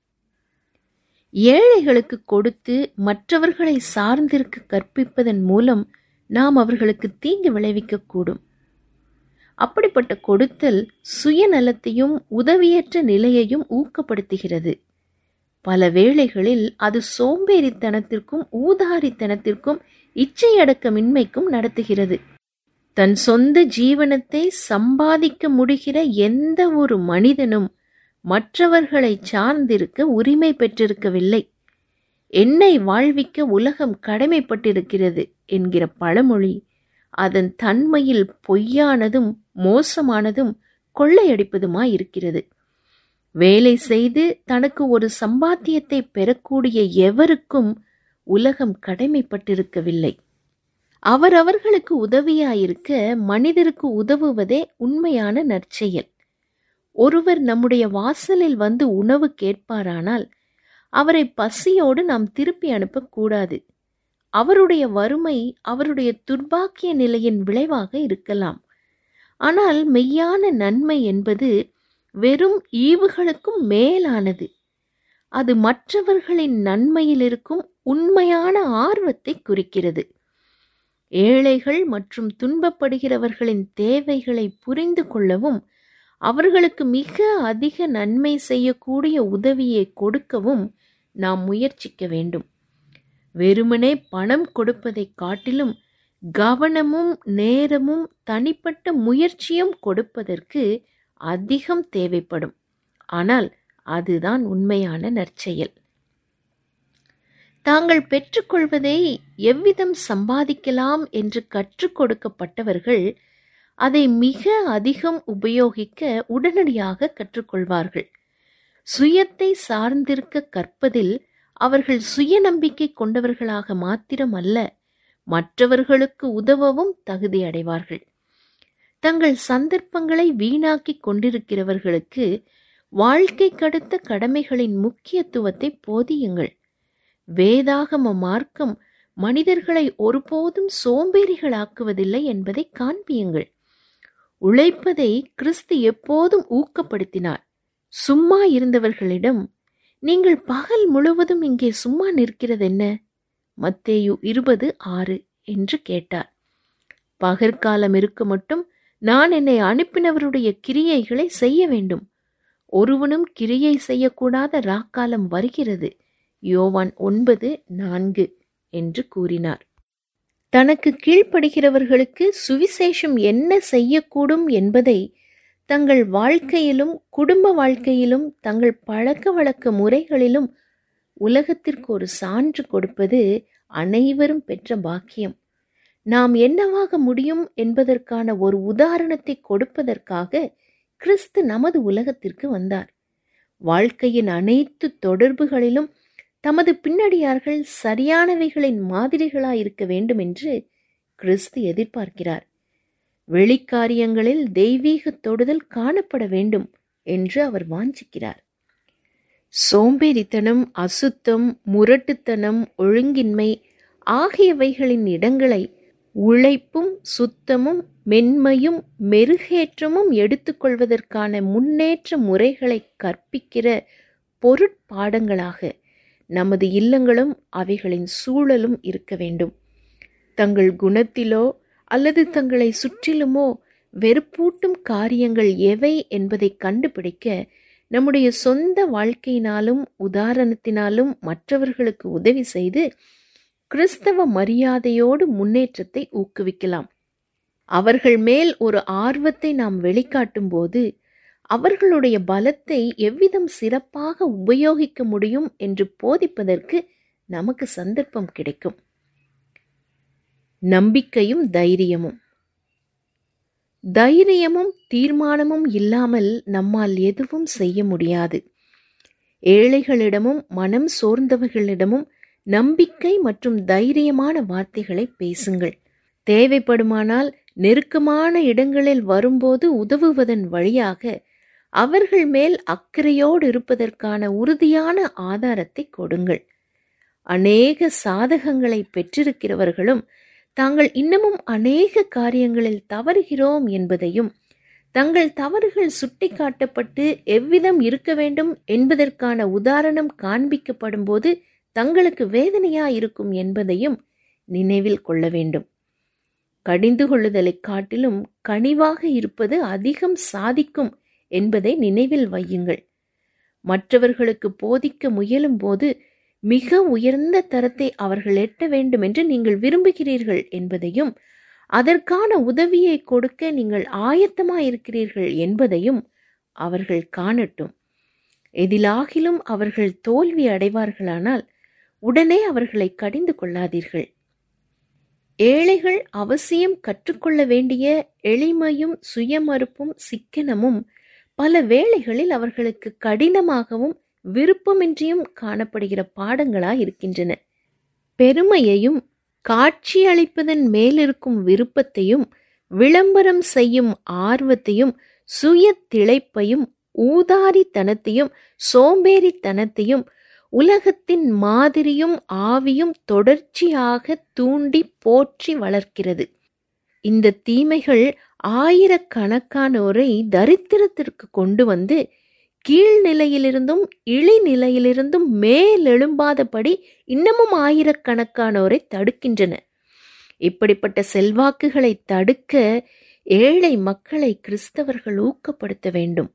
ஏழைகளுக்கு கொடுத்து மற்றவர்களை சார்ந்திருக்க கற்பிப்பதன் மூலம் நாம் அவர்களுக்கு தீங்கு விளைவிக்கக்கூடும் அப்படிப்பட்ட கொடுத்தல் சுயநலத்தையும் உதவியற்ற நிலையையும் ஊக்கப்படுத்துகிறது பல வேளைகளில் அது சோம்பேறித்தனத்திற்கும் ஊதாரித்தனத்திற்கும் இச்சையடக்கமின்மைக்கும் நடத்துகிறது தன் சொந்த ஜீவனத்தை சம்பாதிக்க முடிகிற எந்த ஒரு மனிதனும் மற்றவர்களை சார்ந்திருக்க உரிமை பெற்றிருக்கவில்லை என்னை வாழ்விக்க உலகம் கடமைப்பட்டிருக்கிறது என்கிற பழமொழி அதன் தன்மையில் பொய்யானதும் மோசமானதும் கொள்ளையடிப்பதுமாயிருக்கிறது வேலை செய்து தனக்கு ஒரு சம்பாத்தியத்தை பெறக்கூடிய எவருக்கும் உலகம் கடமைப்பட்டிருக்கவில்லை அவரவர்களுக்கு உதவியாயிருக்க மனிதருக்கு உதவுவதே உண்மையான நற்செயல் ஒருவர் நம்முடைய வாசலில் வந்து உணவு கேட்பாரானால் அவரை பசியோடு நாம் திருப்பி அனுப்பக்கூடாது அவருடைய வறுமை அவருடைய துர்பாக்கிய நிலையின் விளைவாக இருக்கலாம் ஆனால் மெய்யான நன்மை என்பது வெறும் ஈவுகளுக்கும் மேலானது அது மற்றவர்களின் நன்மையில் இருக்கும் உண்மையான ஆர்வத்தை குறிக்கிறது ஏழைகள் மற்றும் துன்பப்படுகிறவர்களின் தேவைகளை புரிந்து கொள்ளவும் அவர்களுக்கு மிக அதிக நன்மை செய்யக்கூடிய உதவியை கொடுக்கவும் நாம் முயற்சிக்க வேண்டும் வெறுமனே பணம் கொடுப்பதை காட்டிலும் கவனமும் நேரமும் தனிப்பட்ட முயற்சியும் கொடுப்பதற்கு அதிகம் தேவைப்படும் ஆனால் அதுதான் உண்மையான நற்செயல் தாங்கள் பெற்றுக்கொள்வதை எவ்விதம் சம்பாதிக்கலாம் என்று கற்றுக் கொடுக்கப்பட்டவர்கள் அதை மிக அதிகம் உபயோகிக்க உடனடியாக கற்றுக்கொள்வார்கள் சுயத்தை சார்ந்திருக்க கற்பதில் அவர்கள் சுயநம்பிக்கை கொண்டவர்களாக மாத்திரம் அல்ல மற்றவர்களுக்கு உதவவும் தகுதி அடைவார்கள் தங்கள் சந்தர்ப்பங்களை வீணாக்கி கொண்டிருக்கிறவர்களுக்கு வாழ்க்கை கடுத்த கடமைகளின் முக்கியத்துவத்தை போதியுங்கள் வேதாகம மார்க்கம் மனிதர்களை ஒருபோதும் சோம்பேறிகளாக்குவதில்லை என்பதை காண்பியுங்கள் உழைப்பதை கிறிஸ்து எப்போதும் ஊக்கப்படுத்தினார் சும்மா இருந்தவர்களிடம் நீங்கள் பகல் முழுவதும் இங்கே சும்மா நிற்கிறதென்ன மத்தேயு இருபது ஆறு என்று கேட்டார் பகற்காலம் இருக்க மட்டும் நான் என்னை அனுப்பினவருடைய கிரியைகளை செய்ய வேண்டும் ஒருவனும் கிரியை செய்யக்கூடாத ராக்காலம் வருகிறது யோவான் ஒன்பது நான்கு என்று கூறினார் தனக்கு கீழ்ப்படுகிறவர்களுக்கு சுவிசேஷம் என்ன செய்யக்கூடும் என்பதை தங்கள் வாழ்க்கையிலும் குடும்ப வாழ்க்கையிலும் தங்கள் பழக்க வழக்க முறைகளிலும் உலகத்திற்கு ஒரு சான்று கொடுப்பது அனைவரும் பெற்ற பாக்கியம் நாம் என்னவாக முடியும் என்பதற்கான ஒரு உதாரணத்தை கொடுப்பதற்காக கிறிஸ்து நமது உலகத்திற்கு வந்தார் வாழ்க்கையின் அனைத்து தொடர்புகளிலும் தமது பின்னடியார்கள் சரியானவைகளின் மாதிரிகளாயிருக்க வேண்டும் என்று கிறிஸ்து எதிர்பார்க்கிறார் வெளிக்காரியங்களில் தெய்வீக தொடுதல் காணப்பட வேண்டும் என்று அவர் வாஞ்சிக்கிறார் சோம்பேறித்தனம் அசுத்தம் முரட்டுத்தனம் ஒழுங்கின்மை ஆகியவைகளின் இடங்களை உழைப்பும் சுத்தமும் மென்மையும் மெருகேற்றமும் எடுத்துக்கொள்வதற்கான முன்னேற்ற முறைகளை கற்பிக்கிற பொருட்பாடங்களாக நமது இல்லங்களும் அவைகளின் சூழலும் இருக்க வேண்டும் தங்கள் குணத்திலோ அல்லது தங்களை சுற்றிலுமோ வெறுப்பூட்டும் காரியங்கள் எவை என்பதை கண்டுபிடிக்க நம்முடைய சொந்த வாழ்க்கையினாலும் உதாரணத்தினாலும் மற்றவர்களுக்கு உதவி செய்து கிறிஸ்தவ மரியாதையோடு முன்னேற்றத்தை ஊக்குவிக்கலாம் அவர்கள் மேல் ஒரு ஆர்வத்தை நாம் வெளிக்காட்டும் போது அவர்களுடைய பலத்தை எவ்விதம் சிறப்பாக உபயோகிக்க முடியும் என்று போதிப்பதற்கு நமக்கு சந்தர்ப்பம் கிடைக்கும் நம்பிக்கையும் தைரியமும் தைரியமும் தீர்மானமும் இல்லாமல் நம்மால் எதுவும் செய்ய முடியாது ஏழைகளிடமும் மனம் சோர்ந்தவர்களிடமும் நம்பிக்கை மற்றும் தைரியமான வார்த்தைகளை பேசுங்கள் தேவைப்படுமானால் நெருக்கமான இடங்களில் வரும்போது உதவுவதன் வழியாக அவர்கள் மேல் அக்கறையோடு இருப்பதற்கான உறுதியான ஆதாரத்தை கொடுங்கள் அநேக சாதகங்களை பெற்றிருக்கிறவர்களும் தாங்கள் இன்னமும் அநேக காரியங்களில் தவறுகிறோம் என்பதையும் தங்கள் தவறுகள் சுட்டிக்காட்டப்பட்டு எவ்விதம் இருக்க வேண்டும் என்பதற்கான உதாரணம் காண்பிக்கப்படும் போது தங்களுக்கு வேதனையா இருக்கும் என்பதையும் நினைவில் கொள்ள வேண்டும் கடிந்து கொள்ளுதலை காட்டிலும் கனிவாக இருப்பது அதிகம் சாதிக்கும் என்பதை நினைவில் வையுங்கள் மற்றவர்களுக்கு போதிக்க முயலும் போது மிக உயர்ந்த தரத்தை அவர்கள் எட்ட வேண்டும் என்று நீங்கள் விரும்புகிறீர்கள் என்பதையும் அதற்கான உதவியை கொடுக்க நீங்கள் ஆயத்தமாயிருக்கிறீர்கள் என்பதையும் அவர்கள் காணட்டும் எதிலாகிலும் அவர்கள் தோல்வி அடைவார்களானால் உடனே அவர்களை கடிந்து கொள்ளாதீர்கள் ஏழைகள் அவசியம் கற்றுக்கொள்ள வேண்டிய எளிமையும் சுயமறுப்பும் சிக்கனமும் பல வேளைகளில் அவர்களுக்கு கடினமாகவும் விருப்பமின்றியும் காணப்படுகிற பாடங்களாய் இருக்கின்றன பெருமையையும் காட்சியளிப்பதன் மேலிருக்கும் விருப்பத்தையும் விளம்பரம் செய்யும் ஆர்வத்தையும் சுய திளைப்பையும் ஊதாரித்தனத்தையும் சோம்பேறித்தனத்தையும் உலகத்தின் மாதிரியும் ஆவியும் தொடர்ச்சியாக தூண்டி போற்றி வளர்க்கிறது இந்த தீமைகள் ஆயிரக்கணக்கானோரை தரித்திரத்திற்கு கொண்டு வந்து கீழ்நிலையிலிருந்தும் இழிநிலையிலிருந்தும் மேலெழும்பாதபடி இன்னமும் ஆயிரக்கணக்கானோரை தடுக்கின்றன இப்படிப்பட்ட செல்வாக்குகளை தடுக்க ஏழை மக்களை கிறிஸ்தவர்கள் ஊக்கப்படுத்த வேண்டும்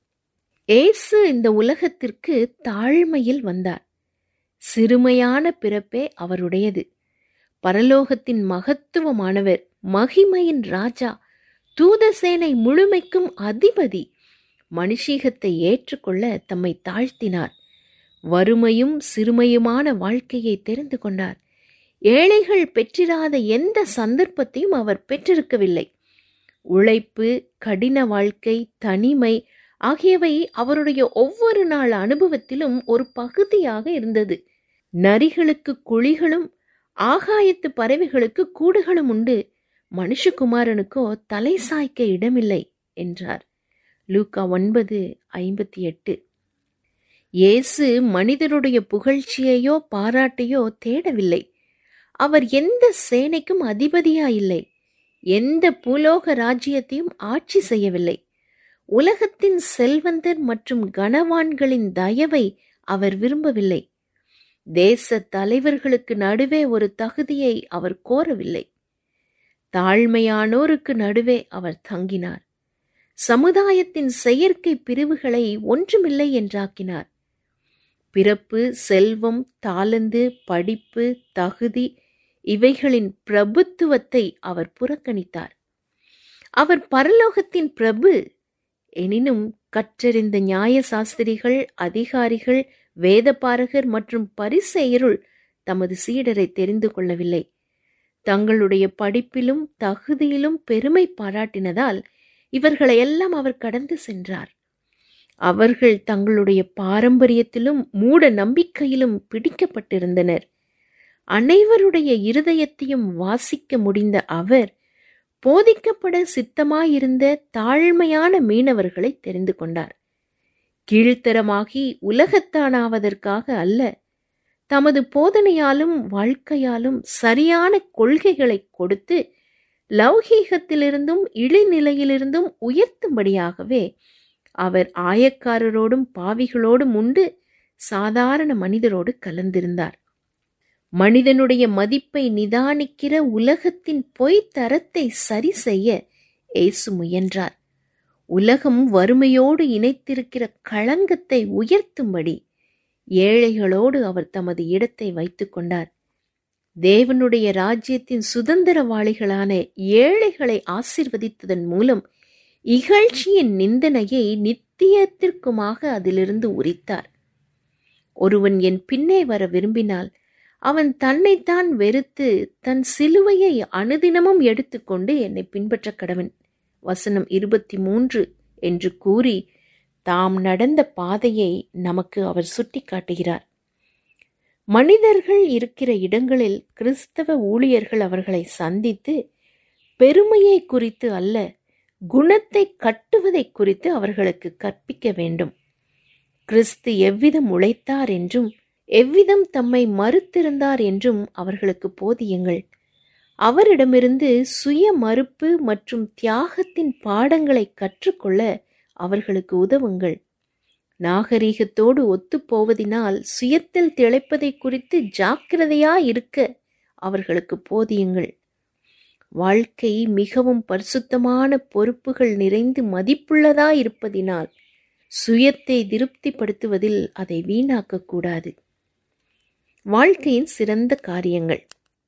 ஏசு இந்த உலகத்திற்கு தாழ்மையில் வந்தார் சிறுமையான பிறப்பே அவருடையது பரலோகத்தின் மகத்துவமானவர் மகிமையின் ராஜா தூதசேனை முழுமைக்கும் அதிபதி மனுஷீகத்தை ஏற்றுக்கொள்ள தம்மை தாழ்த்தினார் வறுமையும் சிறுமையுமான வாழ்க்கையை தெரிந்து கொண்டார் ஏழைகள் பெற்றிராத எந்த சந்தர்ப்பத்தையும் அவர் பெற்றிருக்கவில்லை உழைப்பு கடின வாழ்க்கை தனிமை ஆகியவை அவருடைய ஒவ்வொரு நாள் அனுபவத்திலும் ஒரு பகுதியாக இருந்தது நரிகளுக்கு குழிகளும் ஆகாயத்து பறவைகளுக்கு கூடுகளும் உண்டு மனுஷகுமாரனுக்கோ தலை சாய்க்க இடமில்லை என்றார் லூக்கா ஒன்பது ஐம்பத்தி எட்டு இயேசு மனிதருடைய புகழ்ச்சியையோ பாராட்டையோ தேடவில்லை அவர் எந்த சேனைக்கும் அதிபதியா இல்லை எந்த பூலோக ராஜ்யத்தையும் ஆட்சி செய்யவில்லை உலகத்தின் செல்வந்தர் மற்றும் கனவான்களின் தயவை அவர் விரும்பவில்லை தேச தலைவர்களுக்கு நடுவே ஒரு தகுதியை அவர் கோரவில்லை தாழ்மையானோருக்கு நடுவே அவர் தங்கினார் சமுதாயத்தின் செயற்கை பிரிவுகளை ஒன்றுமில்லை என்றாக்கினார் பிறப்பு செல்வம் தாளந்து படிப்பு தகுதி இவைகளின் பிரபுத்துவத்தை அவர் புறக்கணித்தார் அவர் பரலோகத்தின் பிரபு எனினும் கற்றறிந்த நியாய சாஸ்திரிகள் அதிகாரிகள் வேதபாரகர் மற்றும் பரிசெயருள் தமது சீடரை தெரிந்து கொள்ளவில்லை தங்களுடைய படிப்பிலும் தகுதியிலும் பெருமை பாராட்டினதால் இவர்களை எல்லாம் அவர் கடந்து சென்றார் அவர்கள் தங்களுடைய பாரம்பரியத்திலும் மூட நம்பிக்கையிலும் பிடிக்கப்பட்டிருந்தனர் அனைவருடைய இருதயத்தையும் வாசிக்க முடிந்த அவர் போதிக்கப்பட சித்தமாயிருந்த தாழ்மையான மீனவர்களை தெரிந்து கொண்டார் கீழ்த்தரமாகி உலகத்தானாவதற்காக அல்ல தமது போதனையாலும் வாழ்க்கையாலும் சரியான கொள்கைகளை கொடுத்து லௌகீகத்திலிருந்தும் இழிநிலையிலிருந்தும் உயர்த்தும்படியாகவே அவர் ஆயக்காரரோடும் பாவிகளோடும் உண்டு சாதாரண மனிதரோடு கலந்திருந்தார் மனிதனுடைய மதிப்பை நிதானிக்கிற உலகத்தின் பொய் தரத்தை சரி செய்ய இயேசு முயன்றார் உலகம் வறுமையோடு இணைத்திருக்கிற களங்கத்தை உயர்த்தும்படி ஏழைகளோடு அவர் தமது இடத்தை வைத்துக் கொண்டார் தேவனுடைய ராஜ்யத்தின் சுதந்திரவாளிகளான ஏழைகளை ஆசிர்வதித்ததன் மூலம் இகழ்ச்சியின் நிந்தனையை நித்தியத்திற்குமாக அதிலிருந்து உரித்தார் ஒருவன் என் பின்னே வர விரும்பினால் அவன் தன்னைத்தான் வெறுத்து தன் சிலுவையை அனுதினமும் எடுத்துக்கொண்டு என்னை பின்பற்ற கடவன் வசனம் இருபத்தி மூன்று என்று கூறி தாம் நடந்த பாதையை நமக்கு அவர் சுட்டி காட்டுகிறார் மனிதர்கள் இருக்கிற இடங்களில் கிறிஸ்தவ ஊழியர்கள் அவர்களை சந்தித்து பெருமையை குறித்து அல்ல குணத்தை கட்டுவதை குறித்து அவர்களுக்கு கற்பிக்க வேண்டும் கிறிஸ்து எவ்விதம் உழைத்தார் என்றும் எவ்விதம் தம்மை மறுத்திருந்தார் என்றும் அவர்களுக்கு போதியுங்கள் அவரிடமிருந்து சுய மறுப்பு மற்றும் தியாகத்தின் பாடங்களை கற்றுக்கொள்ள அவர்களுக்கு உதவுங்கள் நாகரீகத்தோடு ஒத்துப்போவதினால் சுயத்தில் திளைப்பதை குறித்து ஜாக்கிரதையா இருக்க அவர்களுக்கு போதியுங்கள் வாழ்க்கை மிகவும் பரிசுத்தமான பொறுப்புகள் நிறைந்து மதிப்புள்ளதா இருப்பதினால் சுயத்தை திருப்திப்படுத்துவதில் அதை வீணாக்க கூடாது வாழ்க்கையின் சிறந்த காரியங்கள்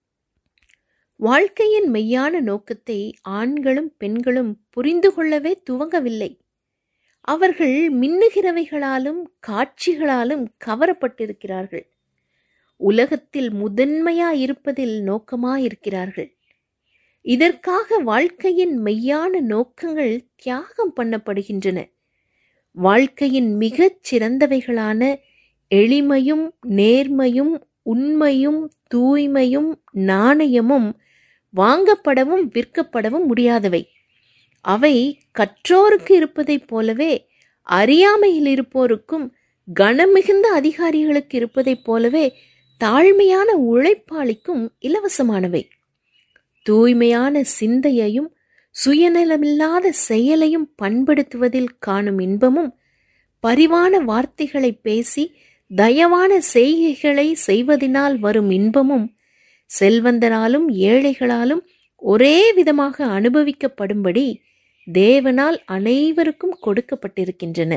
வாழ்க்கையின் மெய்யான நோக்கத்தை ஆண்களும் பெண்களும் புரிந்து கொள்ளவே துவங்கவில்லை அவர்கள் மின்னுகிறவைகளாலும் காட்சிகளாலும் கவரப்பட்டிருக்கிறார்கள் உலகத்தில் முதன்மையாயிருப்பதில் நோக்கமாயிருக்கிறார்கள் இதற்காக வாழ்க்கையின் மெய்யான நோக்கங்கள் தியாகம் பண்ணப்படுகின்றன வாழ்க்கையின் மிகச் சிறந்தவைகளான எளிமையும் நேர்மையும் உண்மையும் தூய்மையும் நாணயமும் வாங்கப்படவும் விற்கப்படவும் முடியாதவை அவை கற்றோருக்கு இருப்பதைப் போலவே அறியாமையில் இருப்போருக்கும் கனமிகுந்த அதிகாரிகளுக்கு இருப்பதைப் போலவே தாழ்மையான உழைப்பாளிக்கும் இலவசமானவை தூய்மையான சிந்தையையும் சுயநலமில்லாத செயலையும் பண்படுத்துவதில் காணும் இன்பமும் பரிவான வார்த்தைகளை பேசி தயவான செய்கைகளை செய்வதனால் வரும் இன்பமும் செல்வந்தராலும் ஏழைகளாலும் ஒரே விதமாக அனுபவிக்கப்படும்படி தேவனால் அனைவருக்கும் கொடுக்கப்பட்டிருக்கின்றன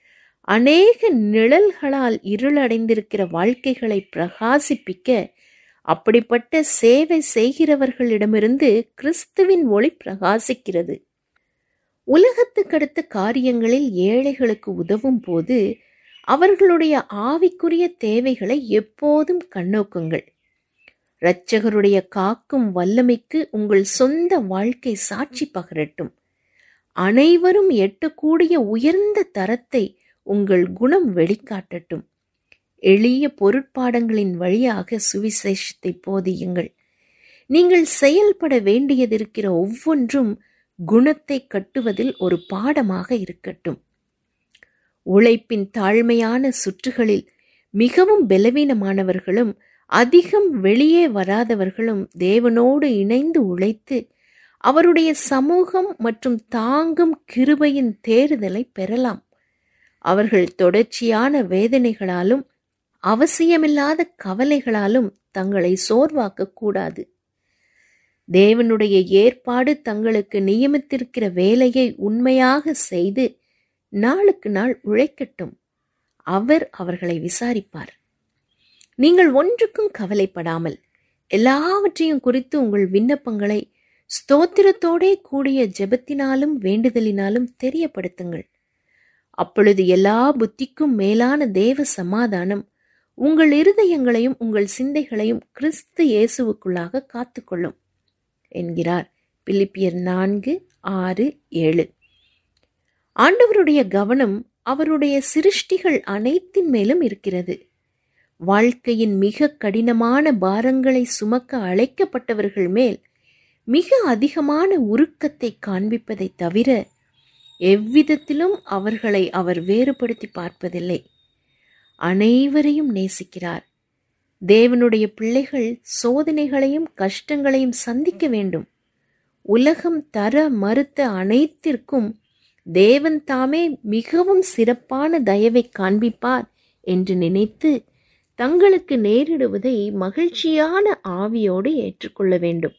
அநேக நிழல்களால் இருளடைந்திருக்கிற வாழ்க்கைகளை பிரகாசிப்பிக்க அப்படிப்பட்ட சேவை செய்கிறவர்களிடமிருந்து கிறிஸ்துவின் ஒளி பிரகாசிக்கிறது உலகத்துக்கடுத்த காரியங்களில் ஏழைகளுக்கு உதவும் போது அவர்களுடைய ஆவிக்குரிய தேவைகளை எப்போதும் கண்ணோக்குங்கள் இரட்சகருடைய காக்கும் வல்லமைக்கு உங்கள் சொந்த வாழ்க்கை சாட்சி பகரட்டும் அனைவரும் எட்டக்கூடிய உயர்ந்த தரத்தை உங்கள் குணம் வெளிக்காட்டட்டும் எளிய பொருட்பாடங்களின் வழியாக சுவிசேஷத்தை போதியுங்கள் நீங்கள் செயல்பட வேண்டியதிருக்கிற ஒவ்வொன்றும் குணத்தை கட்டுவதில் ஒரு பாடமாக இருக்கட்டும் உழைப்பின் தாழ்மையான சுற்றுகளில் மிகவும் பலவீனமானவர்களும் அதிகம் வெளியே வராதவர்களும் தேவனோடு இணைந்து உழைத்து அவருடைய சமூகம் மற்றும் தாங்கும் கிருபையின் தேறுதலை பெறலாம் அவர்கள் தொடர்ச்சியான வேதனைகளாலும் அவசியமில்லாத கவலைகளாலும் தங்களை சோர்வாக்க கூடாது தேவனுடைய ஏற்பாடு தங்களுக்கு நியமித்திருக்கிற வேலையை உண்மையாக செய்து நாளுக்கு நாள் உழைக்கட்டும் அவர் அவர்களை விசாரிப்பார் நீங்கள் ஒன்றுக்கும் கவலைப்படாமல் எல்லாவற்றையும் குறித்து உங்கள் விண்ணப்பங்களை ஸ்தோத்திரத்தோடே கூடிய ஜெபத்தினாலும் வேண்டுதலினாலும் தெரியப்படுத்துங்கள் அப்பொழுது எல்லா புத்திக்கும் மேலான தேவ சமாதானம் உங்கள் இருதயங்களையும் உங்கள் சிந்தைகளையும் கிறிஸ்து இயேசுவுக்குள்ளாக காத்துக்கொள்ளும் என்கிறார் பிலிப்பியர் நான்கு ஆறு ஏழு ஆண்டவருடைய கவனம் அவருடைய சிருஷ்டிகள் அனைத்தின் மேலும் இருக்கிறது வாழ்க்கையின் மிக கடினமான பாரங்களை சுமக்க அழைக்கப்பட்டவர்கள் மேல் மிக அதிகமான உருக்கத்தை காண்பிப்பதை தவிர எவ்விதத்திலும் அவர்களை அவர் வேறுபடுத்தி பார்ப்பதில்லை அனைவரையும் நேசிக்கிறார் தேவனுடைய பிள்ளைகள் சோதனைகளையும் கஷ்டங்களையும் சந்திக்க வேண்டும் உலகம் தர மறுத்த அனைத்திற்கும் தேவன் தாமே மிகவும் சிறப்பான தயவை காண்பிப்பார் என்று நினைத்து தங்களுக்கு நேரிடுவதை மகிழ்ச்சியான ஆவியோடு ஏற்றுக்கொள்ள வேண்டும்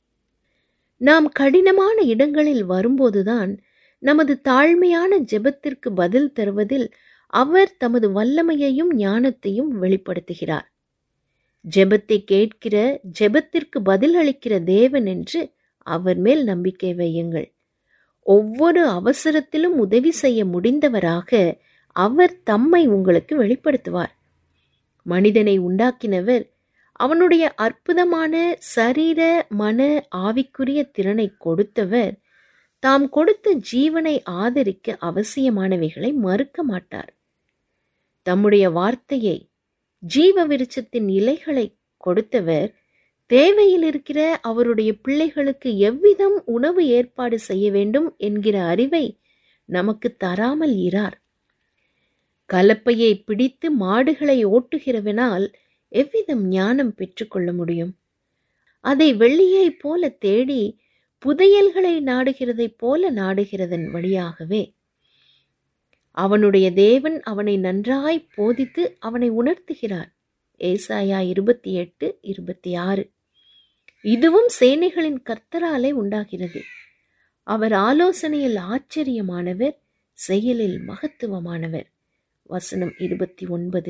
நாம் கடினமான இடங்களில் வரும்போதுதான் நமது தாழ்மையான ஜெபத்திற்கு பதில் தருவதில் அவர் தமது வல்லமையையும் ஞானத்தையும் வெளிப்படுத்துகிறார் ஜெபத்தை கேட்கிற ஜெபத்திற்கு பதில் அளிக்கிற தேவன் என்று அவர் மேல் நம்பிக்கை வையுங்கள் ஒவ்வொரு அவசரத்திலும் உதவி செய்ய முடிந்தவராக அவர் தம்மை உங்களுக்கு வெளிப்படுத்துவார் மனிதனை உண்டாக்கினவர் அவனுடைய அற்புதமான சரீர மன ஆவிக்குரிய திறனை கொடுத்தவர் தாம் கொடுத்த ஜீவனை ஆதரிக்க அவசியமானவைகளை மறுக்க மாட்டார் தம்முடைய வார்த்தையை ஜீவ விருட்சத்தின் இலைகளை கொடுத்தவர் தேவையில் இருக்கிற அவருடைய பிள்ளைகளுக்கு எவ்விதம் உணவு ஏற்பாடு செய்ய வேண்டும் என்கிற அறிவை நமக்கு தராமல் இரார் கலப்பையை பிடித்து மாடுகளை ஓட்டுகிறவனால் எவ்விதம் ஞானம் பெற்றுக்கொள்ள முடியும் அதை வெள்ளியைப் போல தேடி புதையல்களை நாடுகிறதைப் போல நாடுகிறதன் வழியாகவே அவனுடைய தேவன் அவனை நன்றாய் போதித்து அவனை உணர்த்துகிறார் ஏசாயா இருபத்தி எட்டு இருபத்தி ஆறு இதுவும் சேனைகளின் கர்த்தராலே உண்டாகிறது அவர் ஆலோசனையில் ஆச்சரியமானவர் செயலில் மகத்துவமானவர் வசனம் இருபத்தி ஒன்பது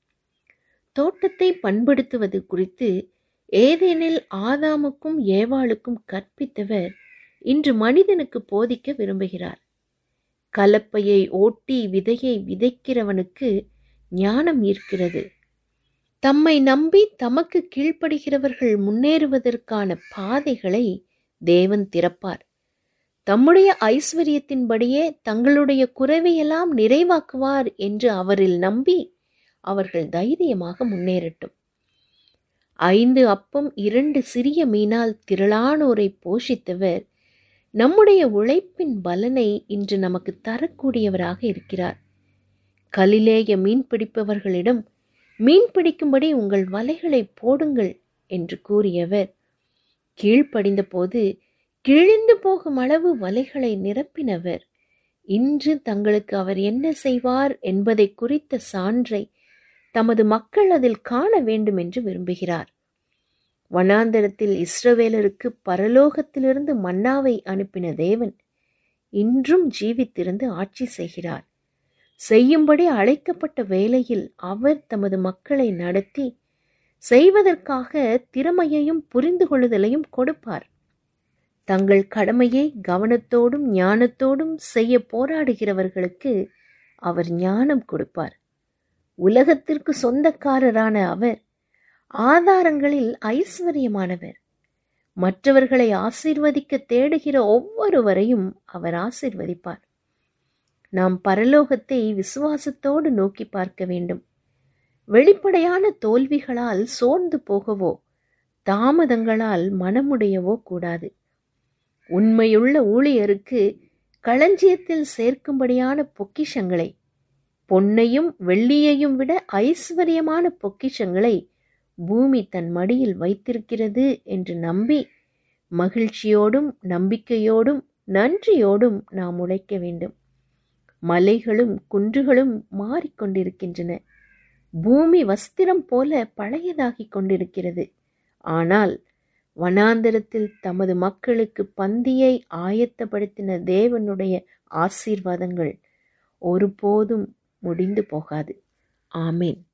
தோட்டத்தை பண்படுத்துவது குறித்து ஏதேனில் ஆதாமுக்கும் ஏவாளுக்கும் கற்பித்தவர் இன்று மனிதனுக்கு போதிக்க விரும்புகிறார் கலப்பையை ஓட்டி விதையை விதைக்கிறவனுக்கு ஞானம் ஈர்க்கிறது தம்மை நம்பி தமக்கு கீழ்ப்படுகிறவர்கள் முன்னேறுவதற்கான பாதைகளை தேவன் திறப்பார் தம்முடைய ஐஸ்வர்யத்தின்படியே தங்களுடைய குறைவையெல்லாம் நிறைவாக்குவார் என்று அவரில் நம்பி அவர்கள் தைரியமாக முன்னேறட்டும் ஐந்து அப்பம் இரண்டு சிறிய மீனால் திரளானோரை போஷித்தவர் நம்முடைய உழைப்பின் பலனை இன்று நமக்கு தரக்கூடியவராக இருக்கிறார் கலிலேய மீன் பிடிப்பவர்களிடம் மீன் பிடிக்கும்படி உங்கள் வலைகளை போடுங்கள் என்று கூறியவர் கீழ்ப்படிந்த போது கிழிந்து போகும் அளவு வலைகளை நிரப்பினவர் இன்று தங்களுக்கு அவர் என்ன செய்வார் என்பதை குறித்த சான்றை தமது மக்கள் அதில் காண வேண்டும் என்று விரும்புகிறார் வனாந்தரத்தில் இஸ்ரவேலருக்கு பரலோகத்திலிருந்து மன்னாவை அனுப்பின தேவன் இன்றும் ஜீவித்திருந்து ஆட்சி செய்கிறார் செய்யும்படி அழைக்கப்பட்ட வேளையில் அவர் தமது மக்களை நடத்தி செய்வதற்காக திறமையையும் புரிந்து கொள்ளுதலையும் கொடுப்பார் தங்கள் கடமையை கவனத்தோடும் ஞானத்தோடும் செய்ய போராடுகிறவர்களுக்கு அவர் ஞானம் கொடுப்பார் உலகத்திற்கு சொந்தக்காரரான அவர் ஆதாரங்களில் ஐஸ்வர்யமானவர் மற்றவர்களை ஆசீர்வதிக்க தேடுகிற ஒவ்வொருவரையும் அவர் ஆசீர்வதிப்பார் நாம் பரலோகத்தை விசுவாசத்தோடு நோக்கி பார்க்க வேண்டும் வெளிப்படையான தோல்விகளால் சோர்ந்து போகவோ தாமதங்களால் மனமுடையவோ கூடாது உண்மையுள்ள ஊழியருக்கு களஞ்சியத்தில் சேர்க்கும்படியான பொக்கிஷங்களை பொன்னையும் வெள்ளியையும் விட ஐஸ்வர்யமான பொக்கிஷங்களை பூமி தன் மடியில் வைத்திருக்கிறது என்று நம்பி மகிழ்ச்சியோடும் நம்பிக்கையோடும் நன்றியோடும் நாம் உழைக்க வேண்டும் மலைகளும் குன்றுகளும் மாறிக்கொண்டிருக்கின்றன பூமி வஸ்திரம் போல பழையதாகிக் கொண்டிருக்கிறது ஆனால் வனாந்தரத்தில் தமது மக்களுக்கு பந்தியை ஆயத்தப்படுத்தின தேவனுடைய ஆசீர்வாதங்கள் ஒருபோதும் முடிந்து போகாது ஆமேன்